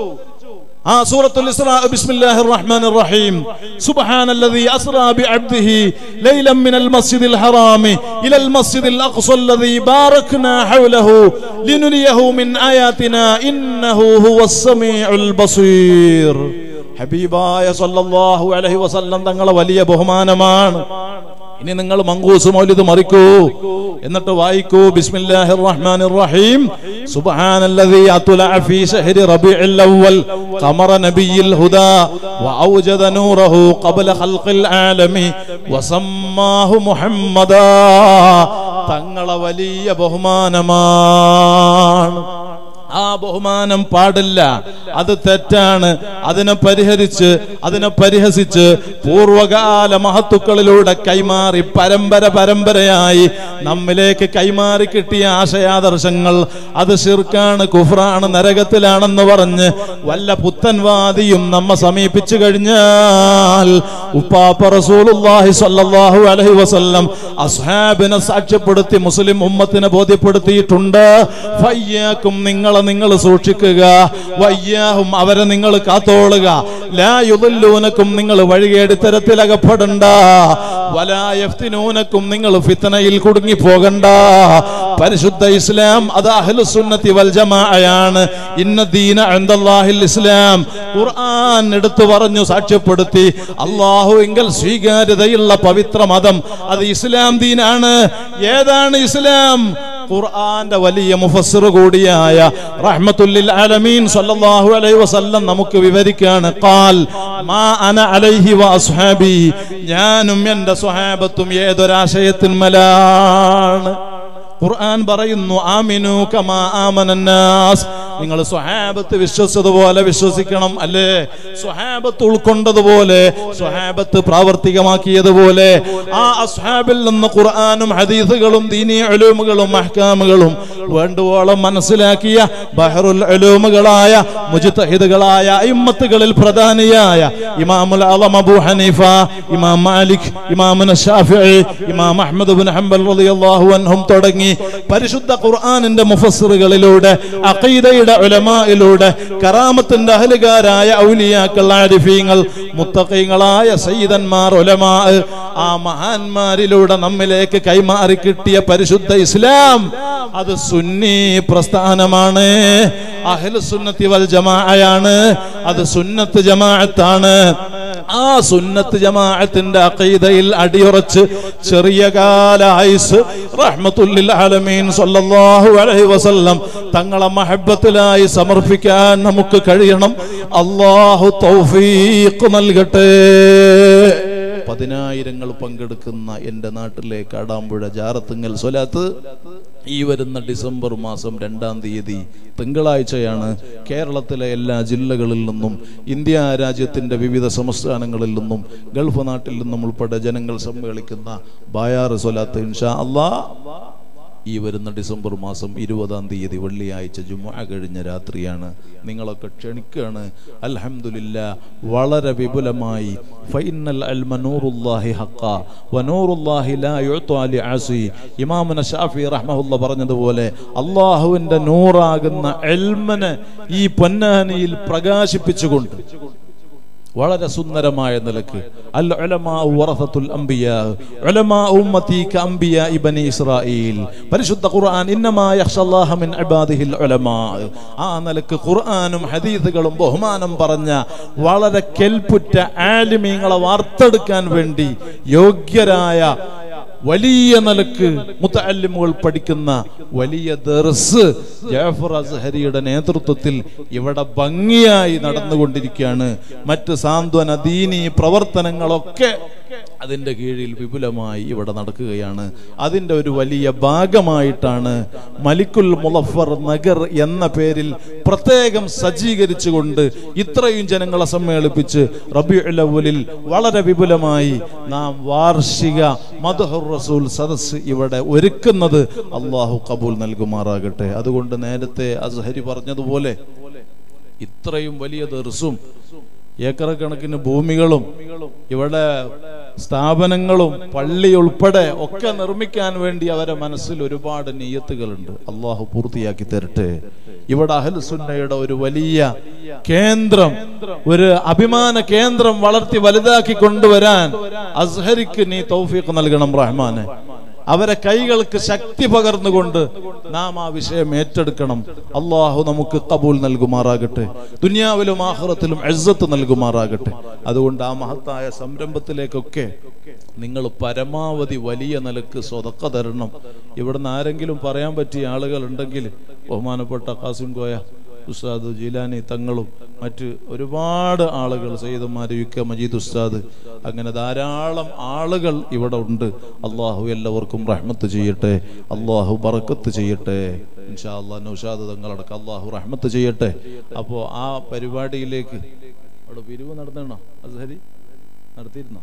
ആ സൂറത്തുൽ ഇസ്രാ ബിസ്മില്ലാഹിർ റഹ്മാനിർ റഹീം സുബ്ഹാനല്ലദീ അസ്റാ ബിഅബ്ദിഹി ലൈലൻ മിനൽ മസ്ജിദിൽ ഹറാമി ഇലൽ മസ്ജിദിൽ അഖ്സ അല്ലദീ ബാറക്നാ ഹൗലഹു ലിനുരിയഹു മിൻ ആയാതിനാ ഇന്നഹു ഹുവസ് സമീഉൽ ബസീർ ഹബീബായ സല്ലല്ലാഹു അലൈഹി വസല്ലം തങ്ങളെ വലിയ ബഹുമാനമാണ് ഇനി നിങ്ങൾ മങ്കൂസ് മൗലിദ് മറിക്കൂ എന്നിട്ട് വായിക്കൂ ബിസ്മില്ലാഹിർ റഹ്മാനിർ റഹീം സുബ്ഹാനല്ലദീ അത്ലഅ ഫീ ശഹരി റബീഉൽ അവ്വൽ ഖമറ നബിയിൽ ഹുദാ വഔജദ നൂറഹു ഖബ്ല ഖൽഖിൽ ആലമി വസമ്മാഹു മുഹമ്മദാ തങ്ങളെ വലിയ ബഹുമാനമാണ് ആ ബഹുമാനം പാടില്ല അത് തെറ്റാണ് അതിനെ പരിഹരിച്ച് അതിനെ പരിഹസിച്ച് പൂർവകാല മഹത്തുക്കളിലൂടെ കൈമാറി പരമ്പര പരമ്പരയായി നമ്മിലേക്ക് കൈമാറി കിട്ടിയ ആശയാദർശങ്ങൾ അത് ഷിർക്കാണ് കുഫ്രാണ് നരകത്തിലാണെന്ന് പറഞ്ഞ് വല്ല പുത്തൻവാദിയും നമ്മെ സമീപിച്ചു കഴിഞ്ഞാൽ ഉപ്പാപ്പ റസൂലുള്ളാഹി സ്വല്ലല്ലാഹു അലൈഹി വസല്ലം അസ്ഹാബിനെ സാക്ഷ്യപ്പെടുത്തി മുസ്ലിം ഉമ്മത്തിനെ ബോധ്യപ്പെടുത്തിയിട്ടുണ്ട് ഫയ്യാക്കും നിങ്ങളെ നിങ്ങൾ സൂക്ഷിക്കുക വയ്യാഹും അവരെ നിങ്ങൾ കാത്തോളുക ലാ യുദല്ലൂനക്കും നിങ്ങൾ വഴികേടി തരത്തിൽ അകപ്പെടണ്ട വലായഫ്തിനൂനക്കും നിങ്ങൾ ഫിത്തനയിൽ കുടുങ്ങി പോകണ്ട പരിശുദ്ധ ഇസ്ലാം അത് അഹ്ലുസുന്നത്തി വൽ ജമാഅയാണ് ഇന്ന ദീന അൻദല്ലാഹിൽ ഇസ്ലാം ഖുർആൻ എടുത്തു പറഞ്ഞു സാക്ഷ്യപ്പെടുത്തി അള്ളാഹു എങ്കിൽ സ്വീകാര്യതയുള്ള പവിത്ര മതം അത് ഇസ്ലാം ദീനാണ് ഏതാണ് ഇസ്ലാം ഖുർആന്റെ വലിയ മുഫസ്സിർ കൂടിയായ റഹ്മത്തുല്ലിൽ ആലമീൻ സല്ലല്ലാഹു അലൈഹി വസല്ലം നമുക്ക് വിവരിക്കാണ് ഖാൽ മാ അന അലൈഹി വ അസ്ഹാബി ഞാനും എൻ്റെ സ്വഹാബത്തും ഏതൊരാശയത്തിന്മലാണ് ഖുർആൻ പറയുന്നു ആമിനു കമാ ആമനന്നാസ് നിങ്ങൾ സ്വഹാബത്ത് വിശ്വസിച്ചതുപോലെ വിശ്വസിക്കണം അല്ലേ സ്വഹാബത്ത് ഉൾക്കൊണ്ടതുപോലെ സ്വഹാബത്ത് പ്രാവർത്തികമാക്കിയതുപോലെ ആ അസ്ഹാബിൽ നിന്ന് ഖുർആനും ഹദീസുകളും ദീനി അലൂമുകളും അഹ്കാമുകളും വേണ്ടുവോളം മനസ്സിലാക്കിയ ബഹറുൽ അലൂമുകളായ മുജിത്തഹിദുകളായ ഇമ്മത്തുകളിൽ പ്രധാനിയായ ഇമാമുൽ അലം അബൂ ഹനീഫ ഇമാം മാലിക് ഇമാമുന ഷാഫിഈ ഇമാം അഹ്മദ് ബിൻ ഹംബൽ റളിയല്ലാഹു അൻഹും തുടങ്ങി പരിശുദ്ധ ഖുർആനിന്റെ മുഫസ്സിറുകളിലൂടെ അഖീദയുടെ അമ്പിയയുടെ ഉലമായിലൂടെ കറാമത്തിന്റെ അഹലുകാരായ ഔലിയാക്കൾ ആരിഫീങ്ങൾ മുത്തഖീങ്ങളായ സയ്യിദന്മാർ ഉലമാ ആ മഹാന്മാരിലൂടെ നമ്മിലേക്ക് കൈമാറി കിട്ടിയ പരിശുദ്ധ ഇസ്ലാം അത് സുന്നി പ്രസ്ഥാനമാണ് അഹ്ലു സുന്നത്തി വൽ ജമാഅയാണ് അത് സുന്നത്ത് ജമാഅത്താണ് ആ സുന്നത്ത് ജമാഅത്തിന്റെ അഖീദയിൽ അടിയുറച്ച് ചെറിയ കാല ആയുസ് റഹ്മത്തുല്ലിൽ ആലമീൻ സല്ലല്ലാഹു അലൈഹി വസല്ലം തങ്ങളെ മഹബത്തിലായി സമർപ്പിക്കാൻ നമുക്ക് കഴിയണം അള്ളാഹു തൗഫീഖ് നൽകട്ടെ പതിനായിരങ്ങൾ പങ്കെടുക്കുന്ന എൻ്റെ നാട്ടിലെ കാടാമ്പുഴ ജാറത്തുങ്ങൽ സ്വലാത്ത് ഈ വരുന്ന ഡിസംബർ മാസം രണ്ടാം തീയതി തിങ്കളാഴ്ചയാണ് കേരളത്തിലെ എല്ലാ ജില്ലകളിൽ നിന്നും ഇന്ത്യ രാജ്യത്തിൻ്റെ വിവിധ സംസ്ഥാനങ്ങളിൽ നിന്നും ഗൾഫ് നാട്ടിൽ നിന്നും ഉൾപ്പെടെ ജനങ്ങൾ സമ്മേളിക്കുന്ന ബായാറ് സ്വലാത്ത് ഇൻഷാ അള്ളാ ഈ വരുന്ന ഡിസംബർ മാസം ഇരുപതാം തീയതി വെള്ളിയാഴ്ച ജുമുഅ കഴിഞ്ഞ രാത്രിയാണ് നിങ്ങളൊക്കെ ക്ഷണിക്കുകയാണ് അൽഹംദുലില്ല വളരെ വിപുലമായി ഫൈനൽ അൽമ നൂറുല്ലാഹി ഹഖ വനൂറുല്ലാഹി ലാ യുഅ്താ ലിഅസി ഇമാമുന ഷാഫി റഹ്മഹുല്ല പറഞ്ഞതുപോലെ അള്ളാഹുവിന്റെ നൂറാകുന്ന എൽമനെ ഈ പൊന്നാനിയിൽ പ്രകാശിപ്പിച്ചുകൊണ്ട് വളരെ സുന്ദരമായ നിലക്ക് അൽ ഉലമാ വറസത്തുൽ അംബിയാ ഉലമാ ഉമ്മത്തി കഅംബിയാ ഇബ്നി ഇസ്രായീൽ പരിശുദ്ധ ഖുർആൻ ഇന്നമാ യഖ്ഷല്ലാഹ മിൻ ഇബാദിഹിൽ ഉലമാ ആ നിലക്ക് ഖുർആനും ഹദീസുകളും ബഹുമാനം പറഞ്ഞ വളരെ കെൽപ്പുറ്റ ആലിമീങ്ങളെ വാർത്തെടുക്കാൻ വേണ്ടി യോഗ്യരായ വലിയ നിലക്ക് മുത്തല്ലിമുകൾ പഠിക്കുന്ന വലിയ ദർസ് ജാഫർ അസ്ഹരിയുടെ നേതൃത്വത്തിൽ ഇവിടെ ഭംഗിയായി നടന്നുകൊണ്ടിരിക്കുകയാണ് മറ്റ് സാന്ത്വന ദീനി പ്രവർത്തനങ്ങളൊക്കെ അതിൻ്റെ കീഴിൽ വിപുലമായി ഇവിടെ നടക്കുകയാണ് അതിൻ്റെ ഒരു വലിയ ഭാഗമായിട്ടാണ് മലിക്കുൽ മുലഫർ നഗർ എന്ന പേരിൽ പ്രത്യേകം സജ്ജീകരിച്ചുകൊണ്ട് ഇത്രയും ജനങ്ങളെ സമ്മേളിപ്പിച്ച് റബിഉലവലിൽ വളരെ വിപുലമായി നാം വാർഷിക മധുഹുർ റസൂൽ സദസ് ഇവിടെ ഒരുക്കുന്നത് അള്ളാഹു കബൂൽ നൽകുമാറാകട്ടെ അതുകൊണ്ട് നേരത്തെ അസ്ഹരി പറഞ്ഞതുപോലെ ഇത്രയും വലിയ ദർസും ഏക്കർ കണക്കിന് ഭൂമികളും ഇവിടെ സ്ഥാപനങ്ങളും പള്ളി ഉൾപ്പെടെ ഒക്കെ നിർമ്മിക്കാൻ വേണ്ടി അവരെ മനസ്സിൽ ഒരുപാട് നീയത്തുകളുണ്ട് അള്ളാഹു പൂർത്തിയാക്കി തരട്ടെ ഇവിടെ അഹൽസുന്നയുടെ ഒരു വലിയ കേന്ദ്രം ഒരു അഭിമാന കേന്ദ്രം വളർത്തി വലുതാക്കി കൊണ്ടുവരാൻ അസ്ഹരിക്ക് നീ തൗഫീഖ് നൽകണം റഹ്മാനെ അവരെ കൈകൾക്ക് ശക്തി പകർന്നുകൊണ്ട് നാം ആ വിഷയം ഏറ്റെടുക്കണം അള്ളാഹു നമുക്ക് കബൂൽ നൽകുമാറാകട്ടെ ദുനിയാവിലും ആഹ്റത്തിലും എഴുത്ത് നൽകുമാറാകട്ടെ അതുകൊണ്ട് ആ മഹത്തായ സംരംഭത്തിലേക്കൊക്കെ നിങ്ങൾ പരമാവധി വലിയ നിലക്ക് സ്വതക്ക തരണം ഇവിടുന്ന് ആരെങ്കിലും പറയാൻ പറ്റിയ ആളുകൾ ഉണ്ടെങ്കിൽ ബഹുമാനപ്പെട്ട കാസിം കോയ ഉസ്താദ് ജീലാനി തങ്ങളും മറ്റ് ഒരുപാട് ആളുകൾ സയ്യിദന്മാർ യു കെ മജീദ് ഉസ്താദ് അങ്ങനെ ധാരാളം ആളുകൾ ഇവിടെ ഉണ്ട് അള്ളാഹു എല്ലാവർക്കും റഹ്മത്ത് ചെയ്യട്ടെ അള്ളാഹു ബറക്കത്ത് ചെയ്യട്ടെ ഇൻഷാ അള്ളാഹ് നൗഷാദ് തങ്ങളടക്കം അള്ളാഹു റഹ്മത്ത് ചെയ്യട്ടെ അപ്പോൾ ആ പരിപാടിയിലേക്ക് അവിടെ പിരിവ് നടത്തണോ അസഹരി നടത്തിയിരുന്നോ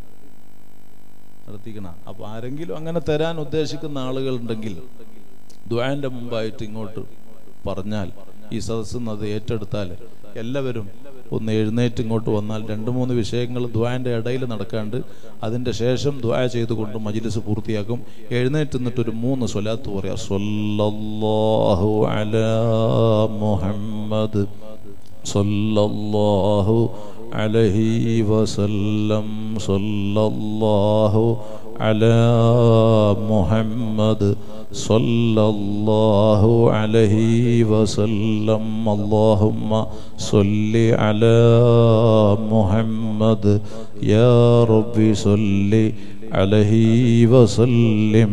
നടത്തിക്കണ അപ്പൊ ആരെങ്കിലും അങ്ങനെ തരാൻ ഉദ്ദേശിക്കുന്ന ആളുകൾ ഉണ്ടെങ്കിൽ ദ്വാന്റെ മുമ്പായിട്ട് ഇങ്ങോട്ട് പറഞ്ഞാൽ ഈ സദസ്സിൽ നിന്ന് അത് ഏറ്റെടുത്താൽ എല്ലാവരും ഒന്ന് എഴുന്നേറ്റ് ഇങ്ങോട്ട് വന്നാൽ രണ്ട് മൂന്ന് വിഷയങ്ങൾ ദ്വാന്റെ ഇടയിൽ നടക്കാണ്ട് അതിൻ്റെ ശേഷം ദ്വാ ചെയ്തുകൊണ്ട് മജിലിസ് പൂർത്തിയാക്കും എഴുന്നേറ്റ് നിന്നിട്ട് ഒരു മൂന്ന് സ്വലാത്ത് പറയാം സ്വല്ലല്ലാഹു അലാ മുഹമ്മദ് സ്വല്ലല്ലാഹു അലൈഹി വസല്ലം സ്വല്ലല്ലാഹു അലാ മുഹമ്മദ് صلى الله عليه وسلم اللهم صل على محمد يا رب صل عليه وسلم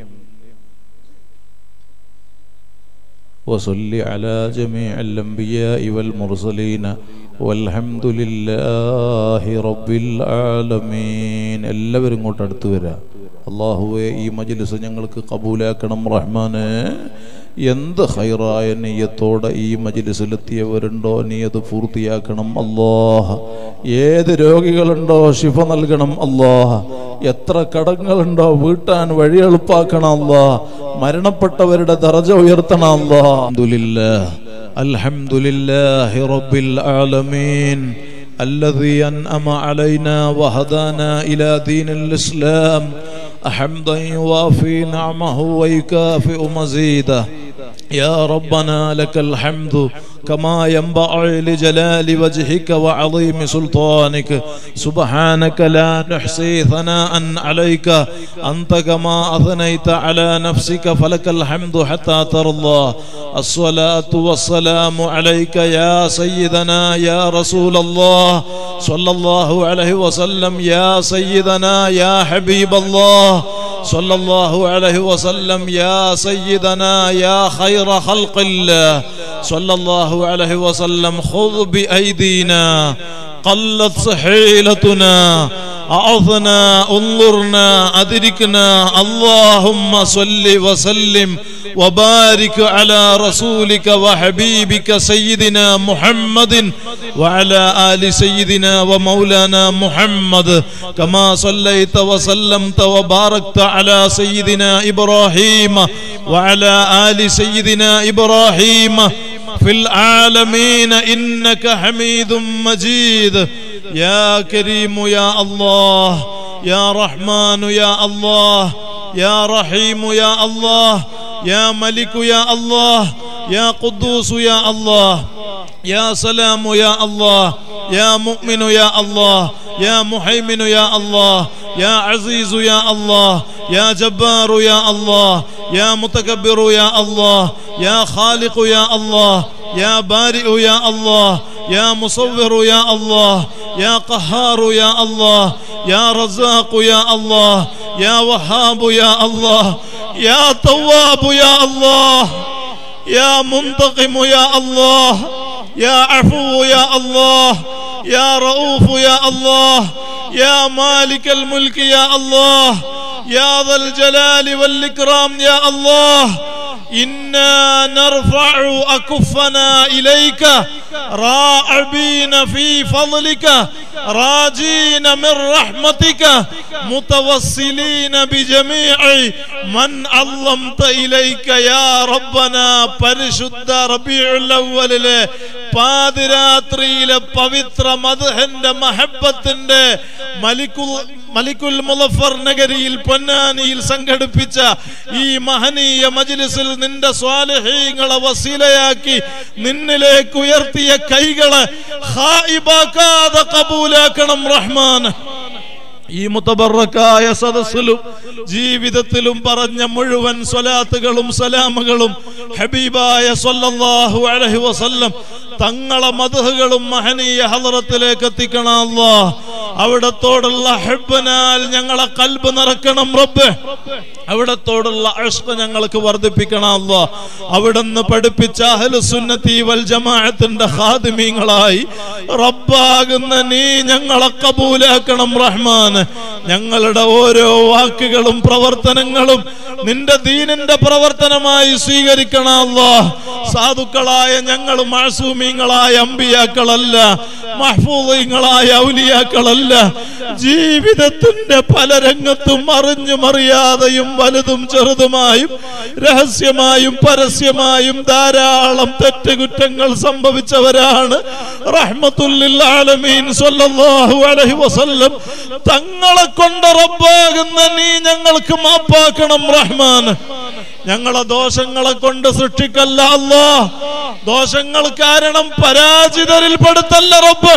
وصل على جميع الأنبياء والمرسلين والحمد لله رب العالمين എല്ലാവരും ഇങ്ങോട്ട് അടുത്ത് വരാം അള്ളാഹുവെ ഈ മജ്ലിസ് ഞങ്ങൾക്ക് കബൂലാക്കണം റഹ്മാനെ എന്ത് ഹൈറായ നീയത്തോടെ ഈ മജിലിസിലെത്തിയവരുണ്ടോ നീ അത് പൂർത്തിയാക്കണം അല്ലാഹ് ഏത് രോഗികളുണ്ടോ ശിഫ നൽകണം അല്ലാഹ് എത്ര കടങ്ങളുണ്ടോ വീട്ടാൻ വഴി എളുപ്പാക്കണം അല്ലാഹ് മരണപ്പെട്ടവരുടെ ദറജ ഉയർത്തണം അല്ലാഹ് അൽഹംദുലില്ലാഹ് അൽഹംദുലില്ലാഹി റബ്ബിൽ ആലമീൻ الذي أنأم علينا وهدانا إلى دين الإسلام حمدا يوافي نعمه ويكافئ مزيده يا ربنا لك الحمد كما ينبغي لجلال وجهك وعظيم سلطانك سبحانك لا نحصي ثناء عليك أنت كما أثنيت على نفسك فلك الحمد حتى ترضى الصلاة والسلام عليك يا سيدنا يا رسول الله صلى الله عليه وسلم يا سيدنا يا حبيب الله صلى الله عليه وسلم يا سيدنا يا خير خلق الله صلى الله عليه وسلم خذ بأيدينا قلت صحيلتنا أعظنا انظرنا أدركنا اللهم صل وسلم وبارك على رسولك وحبيبك سيدنا محمد وعلى آل سيدنا ومولانا محمد كما صليت وسلمت وباركت على سيدنا إبراهيم وعلى آل سيدنا إبراهيم في العالمين إنك حميد مجيد يا كريم يا الله يا رحمن يا الله يا رحيم يا الله يا ملك يا الله يا قدوس يا الله يا سلام يا الله يا مؤمن يا الله يا محيمن يا الله يا عزيز يا الله يا جبار يا الله يا متكبر يا الله يا خالق يا الله يا بارئ يا الله يا مصور يا الله يا قهار يا الله يا رزاق يا الله يا وهاب يا الله يا تواب يا الله يا منتقم يا الله يا عفو يا الله يا رؤوف يا الله يا مالك الملك يا الله يا ذا الجلال والإكرام يا الله إنا نرفع أكفنا إليك راعبين في فضلك راجين من رحمتك متوسلين بجميع من علمت إليك يا ربنا പരിശുദ്ധ റബിയുള്ളവലിലെ പാതിരാത്രിയിലെ പവിത്ര മധുഹന്റെ മഹബത്തിന്റെ മലിക്കുൽ മലിക്കുൽ മുലഫർ നഗരിയിൽ പൊന്നാനിയിൽ സംഘടിപ്പിച്ച ഈ മഹനീയ മജ്ലിസിൽ നിന്റെ സ്വാലഹീങ്ങളെ വസീലയാക്കി നിന്നിലേക്ക് ഉയർത്തിയ കൈകളെ ഹായിബാക്കാതെ കബൂലാക്കണം റഹ്മാൻ ഈ മുത്തബറക്കായ സദസ്സിലും ജീവിതത്തിലും പറഞ്ഞ മുഴുവൻ സ്വലാത്തുകളും സലാമുകളും ഹബീബായ സല്ലല്ലാഹു അലൈഹി വസല്ലം തങ്ങളെ മധുഹകളും മഹനീയ ഹലറത്തിലേക്ക് എത്തിക്കണം അല്ലാ അവിടത്തോടുള്ള ഹെബനാൽ ഞങ്ങളെ കൽബ് നിറക്കണം റബ്ബ് അവിടത്തോടുള്ള അഷ്ക ഞങ്ങൾക്ക് വർദ്ധിപ്പിക്കണം അല്ലാ അവിടുന്ന് പഠിപ്പിച്ച അഹ്ലുസുന്നത്തി വൽ ജമാഅത്തിന്റെ ഖാദിമീങ്ങളായി റബ്ബാകുന്ന നീ ഞങ്ങളെ കബൂലാക്കണം റഹ്മാൻ ഞങ്ങളുടെ ഓരോ വാക്കുകളും പ്രവർത്തനങ്ങളും നിന്റെ ദീനിന്റെ പ്രവർത്തനമായി സ്വീകരിക്കണം അല്ലാ സാധുക്കളായ ഞങ്ങൾ മാസൂമീങ്ങളായ അമ്പിയാക്കളല്ല മഹ്ഫൂദീങ്ങളായ ഔലിയാക്കളല്ല ജീവിതത്തിന്റെ പല രംഗത്തും അറിഞ്ഞും അറിയാതെയും വലുതും ചെറുതുമായും രഹസ്യമായും പരസ്യമായും ധാരാളം തെറ്റുകുറ്റങ്ങൾ സംഭവിച്ചവരാണ് റഹ്മത്തുല്ലിൽ ആലമീൻ സ്വല്ലല്ലാഹു അലൈഹി വസല്ലം തങ്ങളെ കൊണ്ട് റബ്ബാകുന്ന നീ ഞങ്ങൾക്ക് മാപ്പാക്കണം റഹ്മാൻ ഞങ്ങളെ ദോഷങ്ങളെ കൊണ്ട് സൃഷ്ടിക്കല്ല അല്ലാ ദോഷങ്ങൾ കാരണം പരാജിതരിൽ പെടുത്തല്ല റബ്ബ്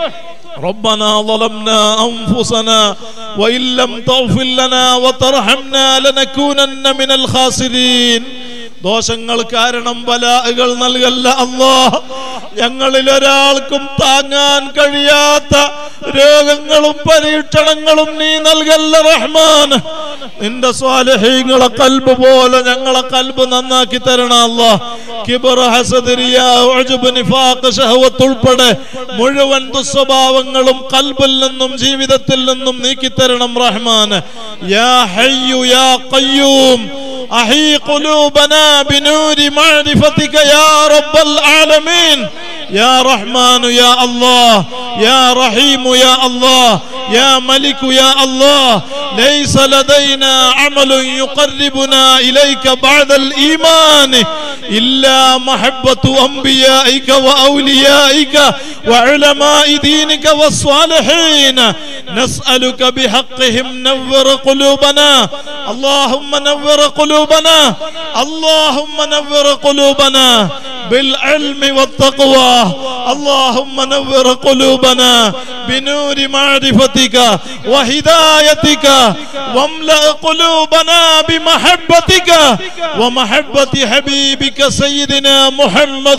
ربنا ظلمنا أنفسنا وإن لم تغفر لنا وترحمنا لنكونن من الخاسرين ദോഷങ്ങൾ കാരണം ബലാഹുകൾ നൽകല്ല അല്ലാ ഞങ്ങളിൽ ഒരാൾക്കും താങ്ങാൻ കഴിയാത്ത രോഗങ്ങളും പരീക്ഷണങ്ങളും നീ നൽകല്ല റഹ്മാൻ നിന്റെ സ്വാലഹീങ്ങളെ കൽബ് പോലെ ഞങ്ങളെ കൽബ് നന്നാക്കി തരണം അല്ലാ കിബർ ഹസദ് റിയാ ഉജ്ബ് നിഫാഖ് ശഹവത്ത് ഉൾപ്പെടെ മുഴുവൻ ദുസ്വഭാവങ്ങളും കൽബിൽ നിന്നും ജീവിതത്തിൽ നിന്നും നീക്കി തരണം റഹ്മാൻ യാ ഹയ്യു യാ ഖയ്യൂം أحي قلوبنا بنور معرفتك يا رب العالمين يا رحمن يا الله يا رحيم يا الله يا ملك يا الله ليس لدينا عمل يقربنا إليك بعد الإيمان إلا محبة أنبيائك وأوليائك وعلماء دينك والصالحين نسألك بحقهم نور قلوبنا اللهم نور قلوبنا اللهم نور قلوبنا بالعلم والتقوى اللهم نور قلوبنا بنور معرفتك وهدايتك واملأ قلوبنا بمحبتك ومحبة حبيبك سيدنا محمد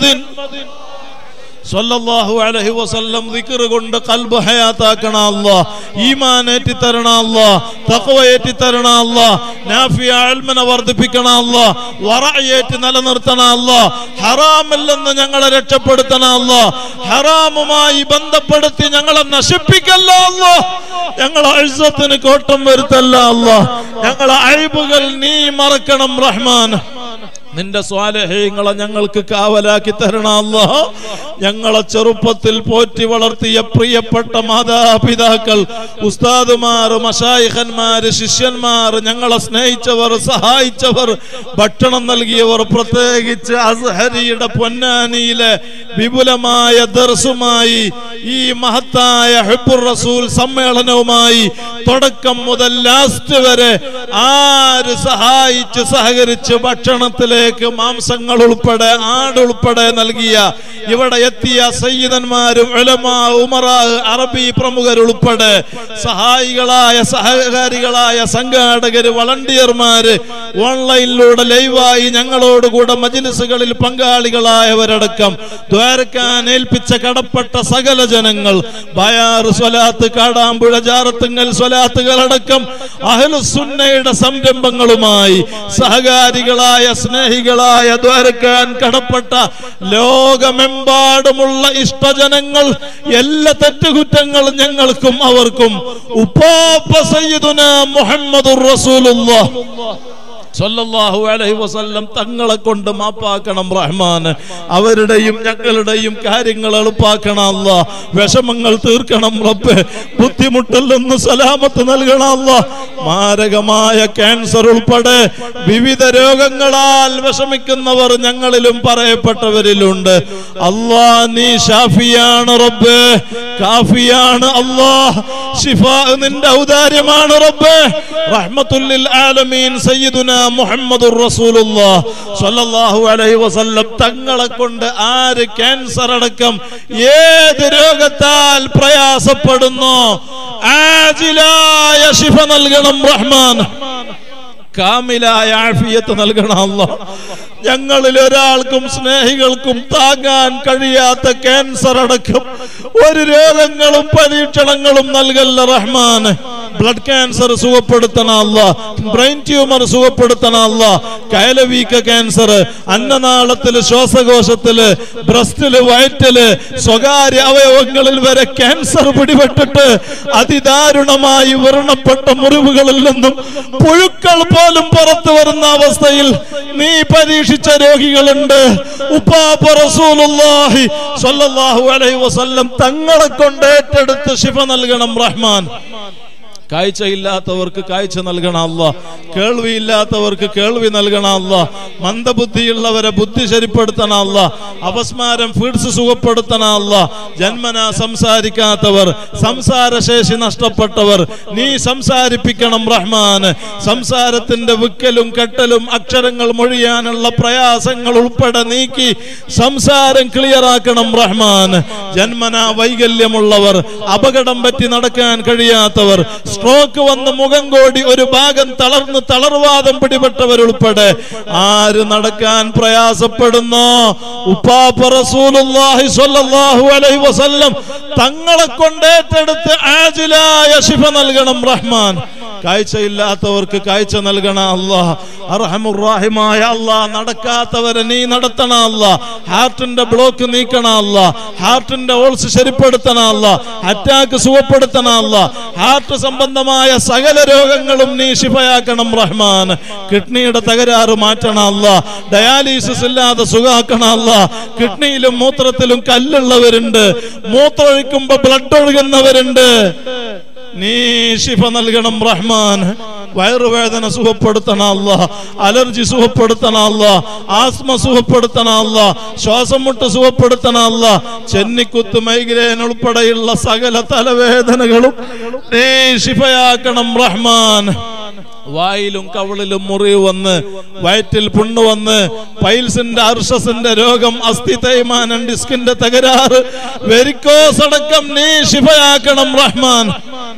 സല്ലല്ലാഹു അലൈഹി വസല്ലം ദിക്ർ കൊണ്ട് കൽബ് ഹയാത്താക്കണ അല്ലാ ഈമാൻ ഏറ്റി തരണ അല്ലാ തഖ്വ ഏറ്റി തരണ അല്ലാ നാഫിയ ഇൽമിനെ വർദ്ധിപ്പിക്കണ അല്ലാ വറഅയേറ്റ് നിലനിർത്തണ അല്ലാ ഹറാമിൽ നിന്ന് ഞങ്ങളെ രക്ഷപ്പെടുത്തണ അല്ലാ ഹറാമുമായി ബന്ധപ്പെടുത്തി ഞങ്ങളെ നശിപ്പിക്കല്ല അല്ലാ ഞങ്ങളെ ഇസ്സത്തിന് കോട്ടം വരുത്തല്ല അല്ലാ ഞങ്ങളെ അഴിബുകൾ നീ മറക്കണം റഹ്മാൻ നിന്റെ സ്വാലഹ്യങ്ങളെ ഞങ്ങൾക്ക് കാവലാക്കി തരണ അല്ലാ ഞങ്ങളെ ചെറുപ്പത്തിൽ പോറ്റി വളർത്തിയ പ്രിയപ്പെട്ട മാതാപിതാക്കൾ ഉസ്താദുമാർ മഷായിഖന്മാര് ശിഷ്യന്മാർ ഞങ്ങളെ സ്നേഹിച്ചവർ സഹായിച്ചവർ ഭക്ഷണം നൽകിയവർ പ്രത്യേകിച്ച് അസ്ഹരിയുടെ പൊന്നാനിയിലെ വിപുലമായ ദർസുമായി ഈ മഹത്തായ ഹെബുർ റസൂൽ സമ്മേളനവുമായി തുടക്കം മുതൽ ലാസ്റ്റ് വരെ ആര് സഹായിച്ച് സഹകരിച്ച് ഭക്ഷണത്തിലേക്ക് മാംസങ്ങൾ ഉൾപ്പെടെ ആട് ഉൾപ്പെടെ നൽകിയ ഇവിടെ എത്തിയ സയ്യിദന്മാരും ഉലമാ ഉമറാ അറബി പ്രമുഖരുൾപ്പെടെ സഹായികളായ സഹകാരികളായ സംഘാടകര് വളണ്ടിയർമാര് ഓൺലൈനിലൂടെ ലൈവായി ഞങ്ങളോടുകൂടെ മജിലിസുകളിൽ പങ്കാളികളായവരടക്കം ദ്വാരക്കാൻ ഏൽപ്പിച്ച കടപ്പെട്ട സകല ജനങ്ങൾ ബയാറ് സ്വലാത്ത് കാടാമ്പുഴ ജാറത്തുങ്ങൽ സ്വലാത്തുകളടക്കം അഹ്ലുസുന്നയുടെ സംരംഭങ്ങളുമായി സഹകാരികളായ സ്നേഹികളായ ദ്വാരക്കാൻ കടപ്പെട്ട ലോകമെമ്പാടുമുള്ള ഇഷ്ടജനങ്ങൾ എല്ലാ തെറ്റുകുറ്റങ്ങളും ഞങ്ങൾക്കും അവർക്കും ഉപ്പാപ്പ സയ്യിദുന മുഹമ്മദുർ റസൂലുള്ളാഹ് സല്ലല്ലാഹു അലൈഹി വസല്ലം തങ്ങളെ കൊണ്ട് മാപ്പാക്കണം റഹ്മാൻ അവരുടെയും ഞങ്ങളുടെയും കാര്യങ്ങൾ എളുപ്പാക്കണം അല്ല വിഷമങ്ങൾ തീർക്കണം റബ്ബ് ബുദ്ധിമുട്ടിൽ നിന്ന് സലാമത്ത് നൽകണം അല്ല മാരകമായ ക്യാൻസർ ഉൾപ്പെടെ വിവിധ രോഗങ്ങളാൽ വിഷമിക്കുന്നവർ ഞങ്ങളിലും പറയപ്പെട്ടവരിലുണ്ട് അല്ലാ നീ ഷാഫിയാണ് റബ്ബ് കാഫിയാണ് അല്ലാ ഷിഫ നിന്റെ ഔദാര്യമാണ് റബ്ബ് റഹ്മത്തുല്ലിൽ ആലമീൻ സയ്യിദുന മുഹമ്മദുർ റസൂലുള്ളാഹ് സ്വല്ലല്ലാഹു അലൈഹി വസല്ലം തങ്ങളെ കൊണ്ട് ആര് ക്യാൻസർ അടക്കം ഏത് രോഗത്താൽ പ്രയാസപ്പെടുന്നു ആജിലായ ശിഫ നൽകണം റഹ്മാൻ കാമിലായ ആഫിയത്ത് നൽകണം അല്ലാ ഞങ്ങളിൽ ഒരാൾക്കും സ്നേഹികൾക്കും താങ്ങാൻ കഴിയാത്ത ക്യാൻസർ അടക്കം ഒരു രോഗങ്ങളും പരീക്ഷണങ്ങളും നൽകല്ല റഹ്മാൻ ബ്ലഡ് ക്യാൻസർ സുഖപ്പെടുത്തണമല്ല ബ്രെയിൻ ട്യൂമർ സുഖപ്പെടുത്തണമല്ല കയലവീക്ക ക്യാൻസർ അന്നനാളത്തില് ശ്വാസകോശത്തില് ബ്രസ്റ്റില് വയറ്റില് സ്വകാര്യ അവയവങ്ങളിൽ വരെ ക്യാൻസർ പിടിപെട്ടിട്ട് അതിദാരുണമായി വ്രണപ്പെട്ട മുറിവുകളിൽ നിന്നും പുഴുക്കൾ പോലും പുറത്തു വരുന്ന അവസ്ഥയിൽ നീ പരീക്ഷിച്ച രോഗികളുണ്ട് ഉപ്പാപ്പ റസൂലുള്ളാഹി സ്വല്ലല്ലാഹു അലൈഹി വസല്ലം തങ്ങളെ കൊണ്ട് ഏറ്റെടുത്ത് ശിഫ നൽകണം റഹ്മാൻ കാഴ്ചയില്ലാത്തവർക്ക് കാഴ്ച നൽകണം അല്ല കേൾവിയില്ലാത്തവർക്ക് കേൾവി നൽകണം അല്ല മന്ദബുദ്ധിയുള്ളവരെ ബുദ്ധി ശരിപ്പെടുത്തണം അല്ല അപസ്മാരം ഫീഡ്സ് സുഖപ്പെടുത്തണം അല്ല ജന്മന സംസാരിക്കാത്തവർ സംസാരശേഷി നഷ്ടപ്പെട്ടവർ നീ സംസാരിപ്പിക്കണം റഹ്മാൻ സംസാരത്തിന്റെ വിക്കലും കെട്ടലും അക്ഷരങ്ങൾ മൊഴിയാനുള്ള പ്രയാസങ്ങൾ ഉൾപ്പെടെ നീക്കി സംസാരം ക്ലിയർ ആക്കണം റഹ്മാൻ ജന്മന വൈകല്യമുള്ളവർ അപകടം പറ്റി നടക്കാൻ കഴിയാത്തവർ സ്ട്രോക്ക് വന്ന് മുഖം കോടി ഒരു ഭാഗം തളർന്ന് തളർവാദം പിടിപെട്ടവരുൾപ്പെടെ ആര് നടക്കാൻ പ്രയാസപ്പെടുന്നു ഉപ്പാപ്പ റസൂലുള്ളാഹി സ്വല്ലല്ലാഹു അലൈഹി വസല്ലം തങ്ങളെ കൊണ്ടേറ്റെടുത്ത് ആജിലായ ശിഫ നൽകണം റഹ്മാൻ കാഴ്ചയില്ലാത്തവർക്ക് കാഴ്ച നൽകണ അല്ലാ അർഹമുറാഹിമായ അല്ലാ നടക്കാത്തവരെ നീ നടത്തണ അല്ലാ ഹാർട്ടിന്റെ ബ്ലോക്ക് നീക്കണ അല്ലാ ഹാർട്ടിന്റെ ഓൾസ് ശരിപ്പെടുത്തണ അല്ലാ അറ്റാക്ക് സുഖപ്പെടുത്തണ അല്ലാ ഹാർട്ട് സംബന്ധമായ സകല രോഗങ്ങളും നീ ശിഫയാക്കണം റഹ്മാൻ കിഡ്നിയുടെ തകരാറ് മാറ്റണ അല്ലാ ഡയാലിസിസ് ഇല്ലാതെ സുഖാക്കണ അല്ലാ കിഡ്നിയിലും മൂത്രത്തിലും കല്ലുള്ളവരുണ്ട് മൂത്രമൊഴിക്കുമ്പോ ബ്ലഡ് ഒഴുകുന്നവരുണ്ട് നീ ശിഫ നൽകണം റഹ്മാൻ വയറുവേദന സുഖപ്പെടുത്തണ അല്ല അലർജി സുഖപ്പെടുത്തണ അല്ല ആസ്മ സുഖപ്പെടുത്തണ അല്ല ശ്വാസം മുട്ട് സുഖപ്പെടുത്തണ അല്ല ചെന്നിക്കുത്ത് മൈഗ്രേൻ ഉൾപ്പെടെയുള്ള സകല തലവേദനകളും നീ ശിഫയാക്കണം റഹ്മാൻ വായിലും കവിളിലും മുറിവ് വന്ന് വയറ്റിൽ പുണ്ണ് വന്ന് പൈൽസിന്റെ അർഷസിന്റെ രോഗം അസ്ഥി തേയ്മാനം ഡിസ്കിന്റെ തകരാറ് വെരിക്കോസ് അടക്കം നീ ശിഫയാക്കണം റഹ്മാൻ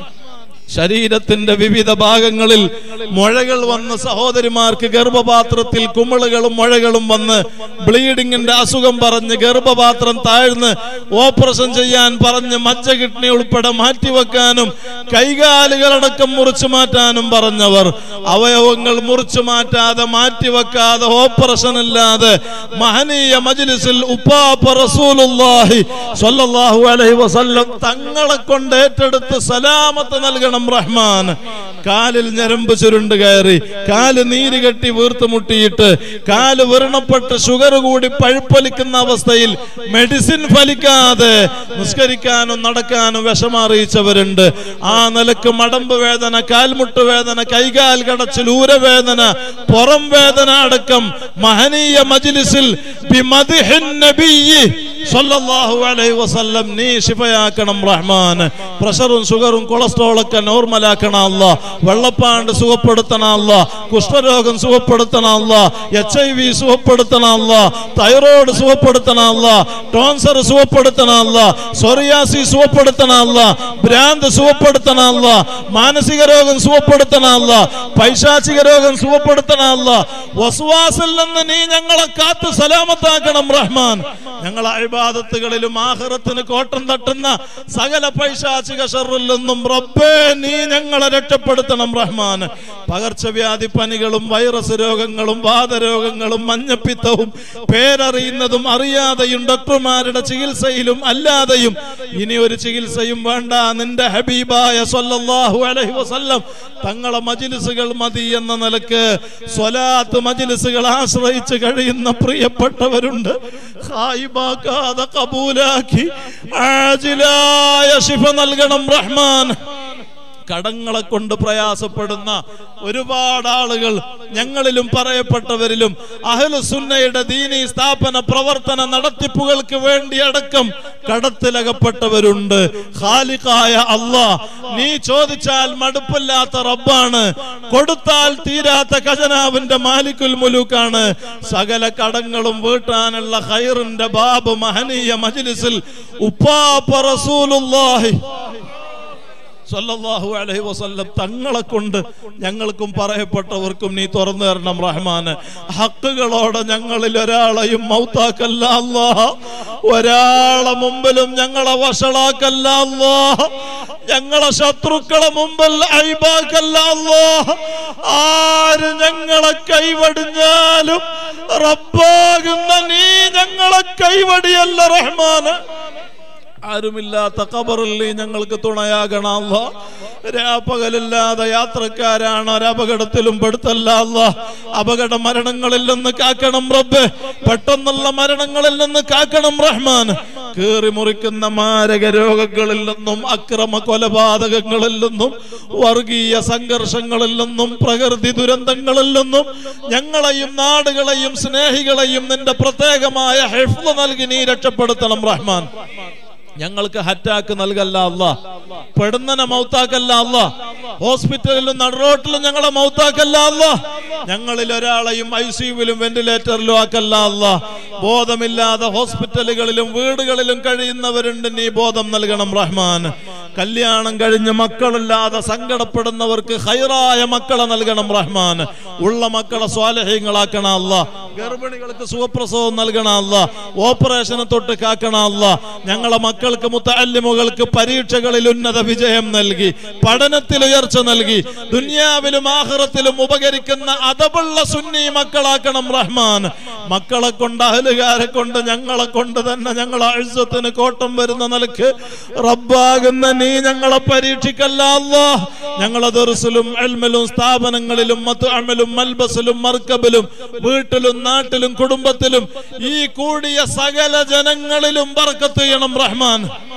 ശരീരത്തിന്റെ വിവിധ ഭാഗങ്ങളിൽ മുഴകൾ വന്ന് സഹോദരിമാർക്ക് ഗർഭപാത്രത്തിൽ കുമിളുകളും മുഴകളും വന്ന് ബ്ലീഡിങ്ങിന്റെ അസുഖം പറഞ്ഞ് ഗർഭപാത്രം താഴ്ന്ന് ഓപ്പറേഷൻ ചെയ്യാൻ പറഞ്ഞ് മജ്ജ കിഡ്നി ഉൾപ്പെടെ മാറ്റിവെക്കാനും കൈകാലുകളടക്കം മുറിച്ചു മാറ്റാനും പറഞ്ഞവർ അവയവങ്ങൾ മുറിച്ചു മാറ്റാതെ മാറ്റിവെക്കാതെ ഓപ്പറേഷൻ ഇല്ലാതെ മഹനീയ മജ്ലിസിൽ ഉപ്പാപ്പ റസൂലുള്ളാഹി സ്വല്ലല്ലാഹു അലൈഹി വസല്ലം തങ്ങളെ കൊണ്ട് ഏറ്റെടുത്ത് സലാമത്ത് നൽകണം റഹ്മാൻ കാലിൽ ഞരമ്പ് ചുരുണ്ട് കയറി കാല് നീര് കെട്ടി വീർത്തുമുട്ടിയിട്ട് കാല് വ്രണപ്പെട്ട് ഷുഗർ കൂടി പഴുപ്പൊലിക്കുന്ന അവസ്ഥയിൽ മെഡിസിൻ ഫലിക്കാതെ നിസ്കരിക്കാനും നടക്കാനും വിഷമറിയിച്ചവരുണ്ട് ആ നിലക്ക് മടമ്പ് വേദന കാൽമുട്ട് വേദന കൈകാൽ കടച്ചിൽ ഊരവേദന പുറം വേദന അടക്കം മഹനീയ മജ്ലിസിൽ ബിമദ്ഹിൻ നബിയ്യി സ്വല്ലല്ലാഹു അലൈഹി വസല്ലം നീ ശിഫയാക്കണം റഹ്മാൻ പ്രഷറും ഷുഗറും കൊളസ്ട്രോൾ ഒക്കെ നോർമലാക്കണ അല്ല വെള്ളപ്പാണ്ട് സുഖപ്പെടുത്തണ അല്ല കുഷ്ഠരോഗം സുഖപ്പെടുത്തണ അല്ല എച്ച് ഐ വി സുഖപ്പെടുത്തണ അല്ല തൈറോയ്ഡ് സുഖപ്പെടുത്തണ അല്ല ടോൺസർ സുഖപ്പെടുത്തണ അല്ല സൊറിയാസി സുഖപ്പെടുത്തണ അല്ല ഭ്രാന്ത് സുഖപ്പെടുത്തണ അല്ല മാനസിക രോഗം സുഖപ്പെടുത്തണ അല്ല പൈശാചിക രോഗം സുഖപ്പെടുത്തണ അല്ല വസുവാസിൽ നിന്ന് നീ ഞങ്ങളെ കാത്ത് സലാമത്താക്കണം റഹ്മാൻ ഞങ്ങളെ അഴിബാദത്തുകളിലും ആഹ്റത്തിന് കോട്ടം തട്ടുന്ന സകല പൈശാചിക ഷറിൽ നിന്നും റബ്ബേ നീ ഞങ്ങളെ രക്ഷപ്പെടുത്തണം റഹ്മാൻ പകർച്ചവ്യാധി പനികളും വൈറസ് രോഗങ്ങളും വാതരോഗങ്ങളും മഞ്ഞപ്പിത്തവും പേരറിയുന്നതും അറിയാതെയും ഡോക്ടർമാരുടെ ചികിത്സയിലും അല്ലാതെയും ഇനി ഒരു ചികിത്സയും വേണ്ട നിന്റെ ഹബീബായ സല്ലല്ലാഹു അലൈഹി വസല്ലം തങ്ങളെ മജിലിസുകൾ മതി എന്ന നിലക്ക് സ്വലാത്ത് മജിലിസുകൾ ആശ്രയിച്ച് കഴിയുന്ന പ്രിയപ്പെട്ടവരുണ്ട് ഹായിബാക്കാതെ കബൂലാക്കി ആജിലായ ശിഫ നൽകണം റഹ്മാൻ കടങ്ങളെ കൊണ്ട് പ്രയാസപ്പെടുന്ന ഒരുപാട് ആളുകൾ ഞങ്ങളിലും പറയപ്പെട്ടവരിലും അഹലുസുന്നയുടെ ദീനി സ്ഥാപന പ്രവർത്തന നടത്തിപ്പുകൾക്ക് വേണ്ടി അടക്കം കടത്തിലകപ്പെട്ടവരുണ്ട് ഖാലിഖായ അല്ലാ നീ ചോദിച്ചാൽ മടുപ്പില്ലാത്ത റബ്ബാണ് കൊടുത്താൽ തീരാത്ത ഖജനാവിന്റെ മാലിക്കുൽ മുലൂക്കാണ് സകല കടങ്ങളും വീട്ടാനുള്ള ഖൈറിന്റെ ബാബ് മഹനീയ മജ്ലിസിൽ ഉപ്പാപ്പ റസൂലുള്ളാഹി സല്ലല്ലാഹു അലൈഹി വസല്ലം തങ്ങളെ കൊണ്ട് ഞങ്ങൾക്കും പറയപ്പെട്ടവർക്കും നീ തുറന്നു തരണം റഹ്മാന് ഹക്കുകളോടെ ഞങ്ങളിൽ ഒരാളെയും മൗത്താക്കല്ല അല്ലാ ഒരാളെ മുമ്പിലും ഞങ്ങളെ വഷളാക്കല്ല അല്ലാ ഞങ്ങളെ ശത്രുക്കളെ മുമ്പിൽ അഴിബാക്കല്ല അല്ലാ ആര് ഞങ്ങളെ കൈവടിഞ്ഞാലും റബ്ബാകുന്ന നീ ഞങ്ങളെ കൈവടിയല്ല റഹ്മാന് ആരുമില്ലാത്ത കബറിൽ നീ ഞങ്ങൾക്ക് തുണയാകണമല്ല രാപ്പകലില്ലാതെ യാത്രക്കാരാണ് ഒരപകടത്തിലും പെടുത്തല്ല അല്ല അപകട മരണങ്ങളിൽ നിന്ന് കാക്കണം റബ്ബ് പെട്ടെന്നുള്ള മരണങ്ങളിൽ നിന്ന് കാക്കണം റഹ്മാൻ കീറി മുറിക്കുന്ന മാരക രോഗങ്ങളിൽ നിന്നും അക്രമ കൊലപാതകങ്ങളിൽ നിന്നും വർഗീയ സംഘർഷങ്ങളിൽ നിന്നും പ്രകൃതി ദുരന്തങ്ങളിൽ നിന്നും ഞങ്ങളെയും നാടുകളെയും സ്നേഹികളെയും നിന്റെ പ്രത്യേകമായ ഹെഫ്ല് നൽകി നീ രക്ഷപ്പെടുത്തണം റഹ്മാൻ ഞങ്ങൾക്ക് ഹറ്റാക്ക് നൽകല്ല അല്ല പെടുന്നനെ മൗത്താക്കല്ല അല്ല ഹോസ്പിറ്റലിലും നടുറോട്ടിലും ഞങ്ങളെ മൗത്താക്കല്ല അല്ല ഞങ്ങളിൽ ഒരാളെയും ഐ സിയുവിലും വെന്റിലേറ്ററിലും ആക്കല്ല അല്ല ബോധമില്ലാതെ ഹോസ്പിറ്റലുകളിലും വീടുകളിലും കഴിയുന്നവരുണ്ട് നീ ബോധം നൽകണം റഹ്മാൻ കല്യാണം കഴിഞ്ഞ് മക്കളില്ലാതെ സങ്കടപ്പെടുന്നവർക്ക് ഹൈറായ മക്കളെ നൽകണം റഹ്മാൻ ഉള്ള മക്കളെ സ്വാലഹ്യങ്ങളാക്കണ അല്ല ഗർഭിണികൾക്ക് സുഖപ്രസവം നൽകണ അല്ല ഓപ്പറേഷനെ തൊട്ട് കാക്കണ അല്ല ഞങ്ങളെ മക്കൾക്ക് മുത്തല്ലിമുകൾക്ക് പരീക്ഷകളിൽ ഉന്നത വിജയം നൽകി പഠനത്തിൽ ഉയർച്ച നൽകി ദുനിയാവിലും ആഹ്റത്തിലും ഉപകരിക്കുന്ന അതവുള്ള സുന്നി മക്കളാക്കണം റഹ്മാൻ മക്കളെ കൊണ്ട് അഹലുകാരെ കൊണ്ട് ഞങ്ങളെ കൊണ്ട് തന്നെ ഞങ്ങളെ അഴുസത്തിന് കോട്ടം വരുന്ന നിലക്ക് റബ്ബാകുന്ന നീ ഞങ്ങളെ പരീക്ഷിക്കല്ല അല്ലാ ഞങ്ങളെ ദർസിലും എൽമിലും സ്ഥാപനങ്ങളിലും മത്ത് അമലും മൽബസിലും മർക്കബിലും വീട്ടിലും നാട്ടിലും കുടുംബത്തിലും ഈ കൂടിയ സകല ജനങ്ങളിലും ബർക്കത്ത് ചെയ്യണം റഹ്മാൻ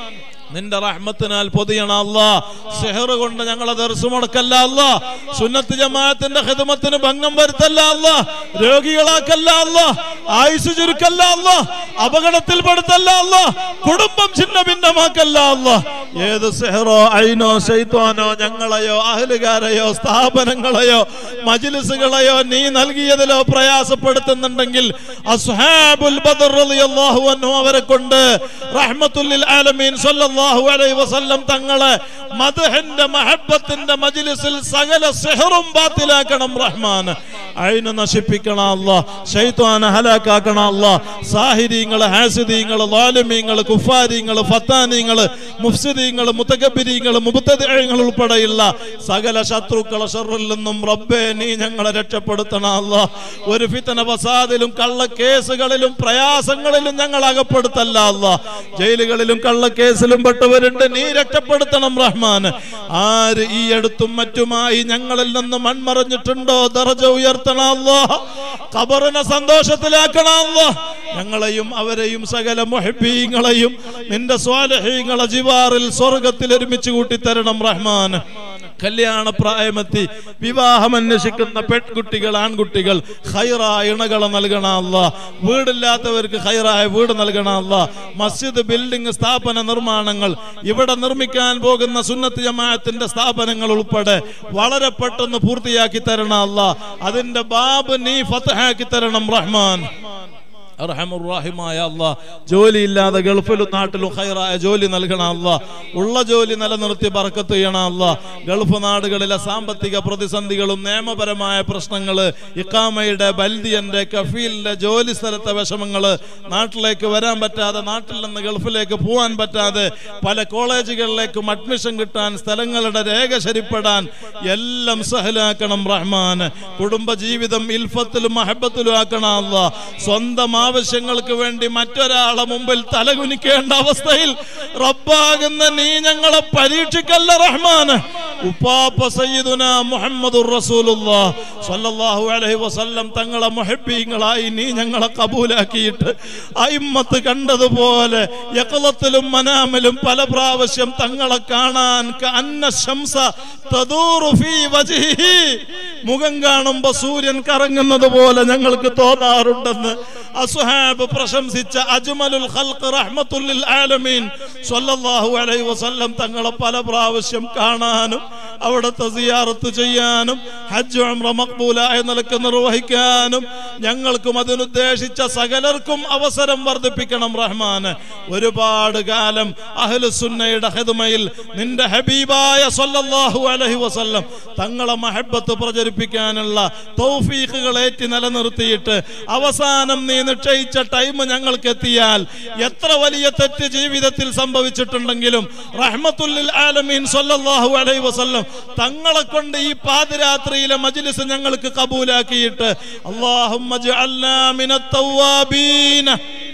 നിന്റെ റഹ്മത്തിനാൽ പൊതിയണ അല്ല സെഹർ കൊണ്ട് ഞങ്ങളെ ദർശു മുടക്കല്ല അല്ല സുന്നത്ത് ജമാഅത്തിന്റെ ഹിദമത്തിന് ഭംഗം വരുത്തല്ല അല്ല രോഗികളാക്കല്ല അല്ല ആയുസ് ചുരുക്കല്ല അല്ല അപകടത്തിൽ പെടുത്തല്ല അല്ല കുടുംബം ഛിന്ന ഭിന്നമാക്കല്ല അല്ല ഏത് സെഹറോ അയിനോ ശൈത്വാനോ ഞങ്ങളെയോ അഹലുകാരെയോ സ്ഥാപനങ്ങളെയോ മജിലിസുകളെയോ നീ നൽകിയതിലോ പ്രയാസപ്പെടുത്തുന്നുണ്ടെങ്കിൽ അസ്ഹാബുൽ ബദർ റളിയല്ലാഹു അൻഹു അവരെ കൊണ്ട് റഹ്മത്തുല്ലിൽ ആലമീൻ സല്ലല്ലാഹു അലൈഹി വസല്ലം തങ്ങളെ മദ്ഹിന്റെ മഹബ്ബത്തിന്റെ മജ്ലിസിൽ സകല സിഹറും ബാത്തിലാക്കണം റഹ്മാൻ അയിന് നശിപ്പിക്കണം അല്ലാ ശൈത്വാനെ ഹലാക്കാക്കണം അല്ലാ സാഹിരീങ്ങള് ഹാസിദീങ്ങള് ലാലിമീങ്ങള് കുഫാരീങ്ങള് ഫത്താനീങ്ങള് മുഫ്സിദീങ്ങള് മുത്തകബിരീങ്ങള് മുബത്തങ്ങൾ ഉൾപ്പെടെയുള്ള സകല ശത്രുക്കളെ ഷറിൽ നിന്നും റബ്ബേ നീ ഞങ്ങളെ രക്ഷപ്പെടുത്തണം അല്ലാ ഒരു ഫിത്തന ഫസാദിലും കള്ളക്കേസുകളിലും പ്രയാസങ്ങളിലും ഞങ്ങൾ അകപ്പെടുത്തല്ല അല്ലാ ജയിലുകളിലും കള്ളക്കേസിലും പെട്ടവരുണ്ട് നീ രക്ഷപ്പെടുത്തണം റഹ്മാൻ ആര് ഈ അടുത്തും മറ്റുമായി ഞങ്ങളിൽ നിന്ന് മൺമറഞ്ഞിട്ടുണ്ടോ ദറജ ഉയർത്തണം അല്ലാ ഖബറിനെ സന്തോഷത്തിലാക്കണം അല്ലാ ഞങ്ങളെയും അവരെയും സകല മുഹബീങ്ങളെയും നിന്റെ സ്വാലഹീങ്ങളെ ജിവാറിൽ സ്വർഗത്തിൽ ഒരുമിച്ച് കൂട്ടിത്തരണം റഹ്മാൻ കല്യാണ പ്രായമെത്തി വിവാഹം അന്വേഷിക്കുന്ന പെൺകുട്ടികൾ ആൺകുട്ടികൾ ഹൈറായ ഇണകളെ നൽകണ അല്ല വീടില്ലാത്തവർക്ക് ഹൈറായ വീട് നൽകണ അല്ല മസ്ജിദ് ബിൽഡിംഗ് സ്ഥാപന നിർമ്മാണങ്ങൾ ഇവിടെ നിർമ്മിക്കാൻ പോകുന്ന സുന്നത്ത് ജമാഅത്തിന്റെ സ്ഥാപനങ്ങൾ ഉൾപ്പെടെ വളരെ പെട്ടെന്ന് പൂർത്തിയാക്കി തരണം അല്ല അതിന്റെ ബാബ് നീ ഫതഹാക്കി തരണം റഹ്മാൻ അർഹമുറാഹിമായ അല്ല ജോലിയില്ലാതെ ഗൾഫിലും നാട്ടിലും ഹൈറായ ജോലി നൽകണം അല്ല ഉള്ള ജോലി നിലനിർത്തി ബർക്കത്ത് ചെയ്യണം അല്ല ഗൾഫ് നാടുകളിലെ സാമ്പത്തിക പ്രതിസന്ധികളും നിയമപരമായ പ്രശ്നങ്ങള് ഇക്കാമയുടെ ബൽദിയന്റെ കഫീലിന്റെ ജോലി സ്ഥലത്തെ വിഷമങ്ങള് നാട്ടിലേക്ക് വരാൻ പറ്റാതെ നാട്ടിൽ നിന്ന് ഗൾഫിലേക്ക് പോകാൻ പറ്റാതെ പല കോളേജുകളിലേക്കും അഡ്മിഷൻ കിട്ടാൻ സ്ഥലങ്ങളുടെ രേഖ ശരിപ്പെടാൻ എല്ലാം സഹലാക്കണം റഹ്മാൻ കുടുംബ ജീവിതം ഇൽഫത്തിലും മഹബത്തിലും ആക്കണം അല്ല സ്വന്തം ആവശ്യങ്ങൾക്ക് വേണ്ടി മറ്റൊരാളെ മുമ്പിൽ തലകുനിക്കേണ്ട അവസ്ഥയിൽ റബ്ബാകുന്ന നീ ഞങ്ങളെ പരീക്ഷിക്കല്ല റഹ്മാൻ ഉപ്പാപ്പ സയ്യിദുന മുഹമ്മദുർ റസൂലുള്ളാഹ് സ്വല്ലല്ലാഹു അലൈഹി വസല്ലം തങ്ങളെ മുഹബ്ബീങ്ങളായി നീ ഞങ്ങളെ കബൂലാക്കിയിട്ട് അയിമ്മത്ത് കണ്ടതുപോലെ യഖലത്തിലും മനാമിലും പല പ്രാവശ്യം തങ്ങളെ കാണാൻ അന്ന ശംസ തദൂറു ഫീ വജ്ഹിഹി മുഖം കാണുമ്പോ സൂര്യൻ കറങ്ങുന്നത് പോലെ ഞങ്ങൾക്ക് തോന്നാറുണ്ടെന്ന് അസുഹാബ് പ്രശംസിച്ച അജ്മലുൽ ഖൽഖ് റഹ്മത്തുല്ലിൽ ആലമീൻ സ്വല്ലല്ലാഹു അലൈഹി വസല്ലം തങ്ങളെ പല പ്രാവശ്യം കാണാനും അവിടുത്തെ സിയാറത്ത് ചെയ്യാനും ഹജ്ജ് ഉംറ മഖ്ബൂലായ നിലക്ക് നിർവഹിക്കാനും ഞങ്ങൾക്കും അതിനുദ്ദേശിച്ച സകലർക്കും അവസരം വർദ്ധിപ്പിക്കണം റഹ്മാൻ ഒരുപാട് കാലം അഹ്ലുസുന്നയുടെ ഹിദ്മയിൽ നിന്റെ ഹബീബായ സ്വല്ലല്ലാഹു അലൈഹി വസല്ലം തങ്ങളെ മഹബത്ത് പ്രചരിപ്പിക്കാനുള്ള തൗഫീഖുകൾ ഏറ്റി നിലനിർത്തിയിട്ട് അവസാനം നീ നിശ്ചയിച്ച ടൈം ഞങ്ങൾക്ക് എത്തിയാൽ എത്ര വലിയ തെറ്റ് ജീവിതത്തിൽ സംഭവിച്ചിട്ടുണ്ടെങ്കിലും റഹ്മത്തുല്ലിൽ ആലമീൻ സ്വല്ലല്ലാഹു അലൈഹി വസല്ലം തങ്ങളെ കൊണ്ട് ഈ പാതിരാത്രിയിലെ മജ്ലിസ് ഞങ്ങൾക്ക് കബൂലാക്കിയിട്ട് അല്ലാഹുമ്മ ജഅൽനാ മിനത്ത് തവ്വാബീന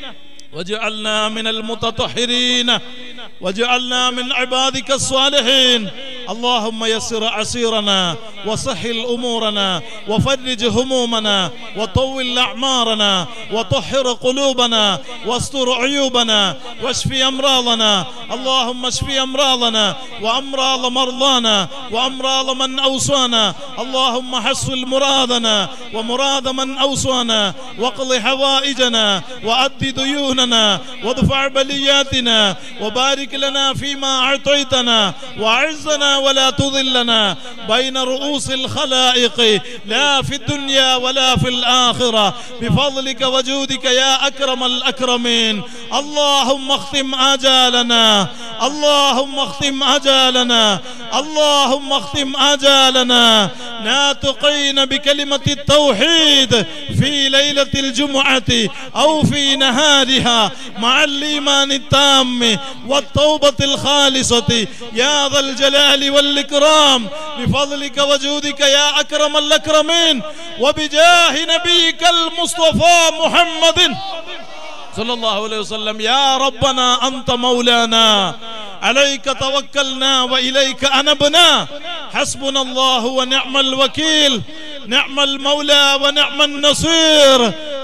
واجعلنا من المتطهرين واجعلنا من عبادك الصالحين اللهم يسر عسيرنا وسهل امورنا وفرج همومنا وطول اعمارنا وطهر قلوبنا واستر عيوبنا واشف امراضنا اللهم اشف امراضنا وامراض مرضانا وامراض من اوصانا اللهم حصل مرادنا ومراد من اوصانا واقض حوائجنا وأد ديوننا وادفع بلياتنا وبارك لنا فيما أعطيتنا وأعزنا ولا تضلنا بين رؤوس الخلائق لا في الدنيا ولا في الآخرة بفضلك وجودك يا أكرم الأكرمين اللهم اختم آجالنا اللهم اختم آجالنا اللهم اختم آجالنا ناطقين بكلمة التوحيد في ليلة الجمعة أو في نهارها مع الإيمان التام والتوبة الخالصة يا ذا الجلال والإكرام بفضلك وجودك يا أكرم الأكرمين وبجاه نبيك المصطفى محمد صلى الله عليه وسلم يا ربنا أنت مولانا عليك توكلنا وإليك أنبنا حسبنا الله ونعم الوكيل نعم المولى ونعم النصير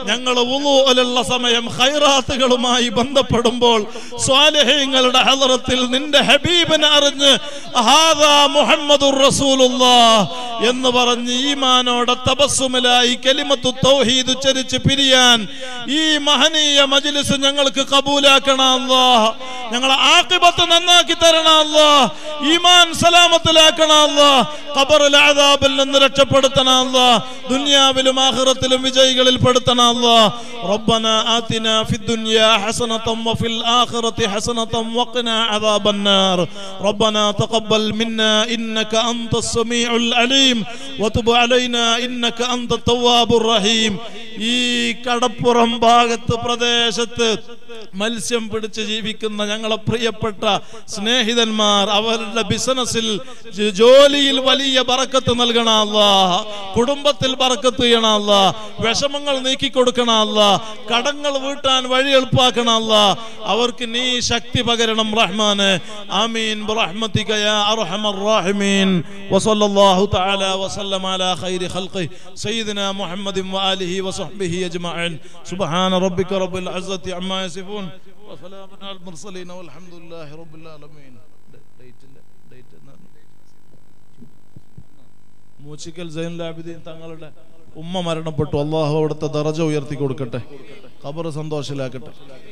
ഞങ്ങൾ ഉള്ള സമയം ഖൈറാത്തുകളുമായി ബന്ധപ്പെടുമ്പോൾ സ്വാലഹ്യങ്ങളുടെ ഹലറത്തിൽ നിന്റെ ഹബീബിനെ അറിഞ്ഞ് ഹാദാ മുഹമ്മദുർ റസൂലുള്ളാഹ് എന്ന് പറഞ്ഞ് ഈമാനോടെ തപസ്സുമിലായി കലിമത്തു തൗഹീദ് ഉച്ചരിച്ച് പിരിയാൻ ഈ മഹനീയ മജ്ലിസ് ഞങ്ങൾക്ക് കബൂലാക്കണം അല്ലാഹ് ഞങ്ങളെ ആക്കിബത്ത് നന്നാക്കി തരണം അല്ലാഹ് ഈമാൻ സലാമത്തിലാക്കണം അല്ലാഹ് ഖബറിലെ അദാബിൽ നിന്ന് രക്ഷപ്പെടുത്തണം അല്ലാഹ് ദുനിയാവിലും ആഖിറത്തിലും വിജയികളിൽ പെടുത്തണം അല്ലാഹ് ربنا آتنا في الدنيا حسنة وفي الآخرة حسنة وقنا عذاب النار ربنا تقبل منا إنك أنت السميع العليم وتب علينا إنك أنت التواب الرحيم ഈ കടപ്പുറം ഭാഗത്ത് പ്രദേശത്ത് മത്സ്യം പിടിച്ച് ജീവിക്കുന്ന ഞങ്ങളെ പ്രിയപ്പെട്ട സ്നേഹിതന്മാർ അവരുടെ ബിസിനസ്സിൽ ജ- ജോലിയിൽ വലിയ ബറക്കത്ത് നൽകണം അല്ലാ കുടുംബത്തിൽ ബറക്കത്ത് ചെയ്യണം അല്ലാ വിഷമങ്ങൾ നീക്കി കൊടുക്കണം അല്ലാ കടങ്ങൾ വീട്ടാൻ വഴി എളുപ്പാക്കണം അല്ലാ അവർക്ക് നീ ശക്തി പകരണം റഹ്മാന് ആമീൻ برحمتك يا ارحم الراحمين وصلى الله تعالى وسلم على خير خلقه سيدنا محمد واله وصحبه اجمعين سبحان ربك رب العزه عما يصفون وسلام على المرسلين والحمد لله رب العالمين മൂച്ചിക്കൽ സൈനുലാബിദീൻ തങ്ങളുടെ ഉമ്മ മരണപ്പെട്ടു അള്ളാഹു അവിടുത്തെ ദറജ ഉയർത്തി കൊടുക്കട്ടെ ഖബർ സന്തോഷിലാക്കട്ടെ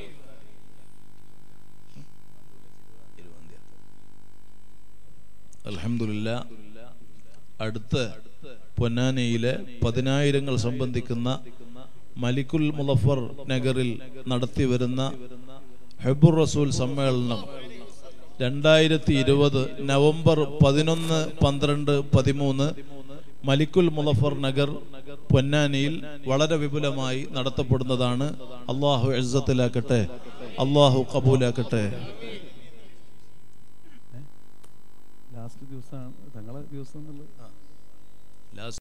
അൽഹംദുലില്ല അടുത്ത് പൊന്നാനിയിലെ പതിനായിരങ്ങൾ സംബന്ധിക്കുന്ന മലിക്കുൽ മുലഫർ നഗറിൽ നടത്തി വരുന്ന ഹെബുർ റസൂൽ സമ്മേളനം രണ്ടായിരത്തി ഇരുപത് നവംബർ പതിനൊന്ന് പന്ത്രണ്ട് പതിമൂന്ന് മലിക്കുൽ മുലഫർ നഗർ പൊന്നാനിയിൽ വളരെ വിപുലമായി നടത്തപ്പെടുന്നതാണ് അള്ളാഹു എഴുസത്തിലാക്കട്ടെ അള്ളാഹു കബൂലാക്കട്ടെ ലാസ്റ്റ് ദിവസമാണ് തങ്ങളെ ദിവസം എന്നുള്ളത്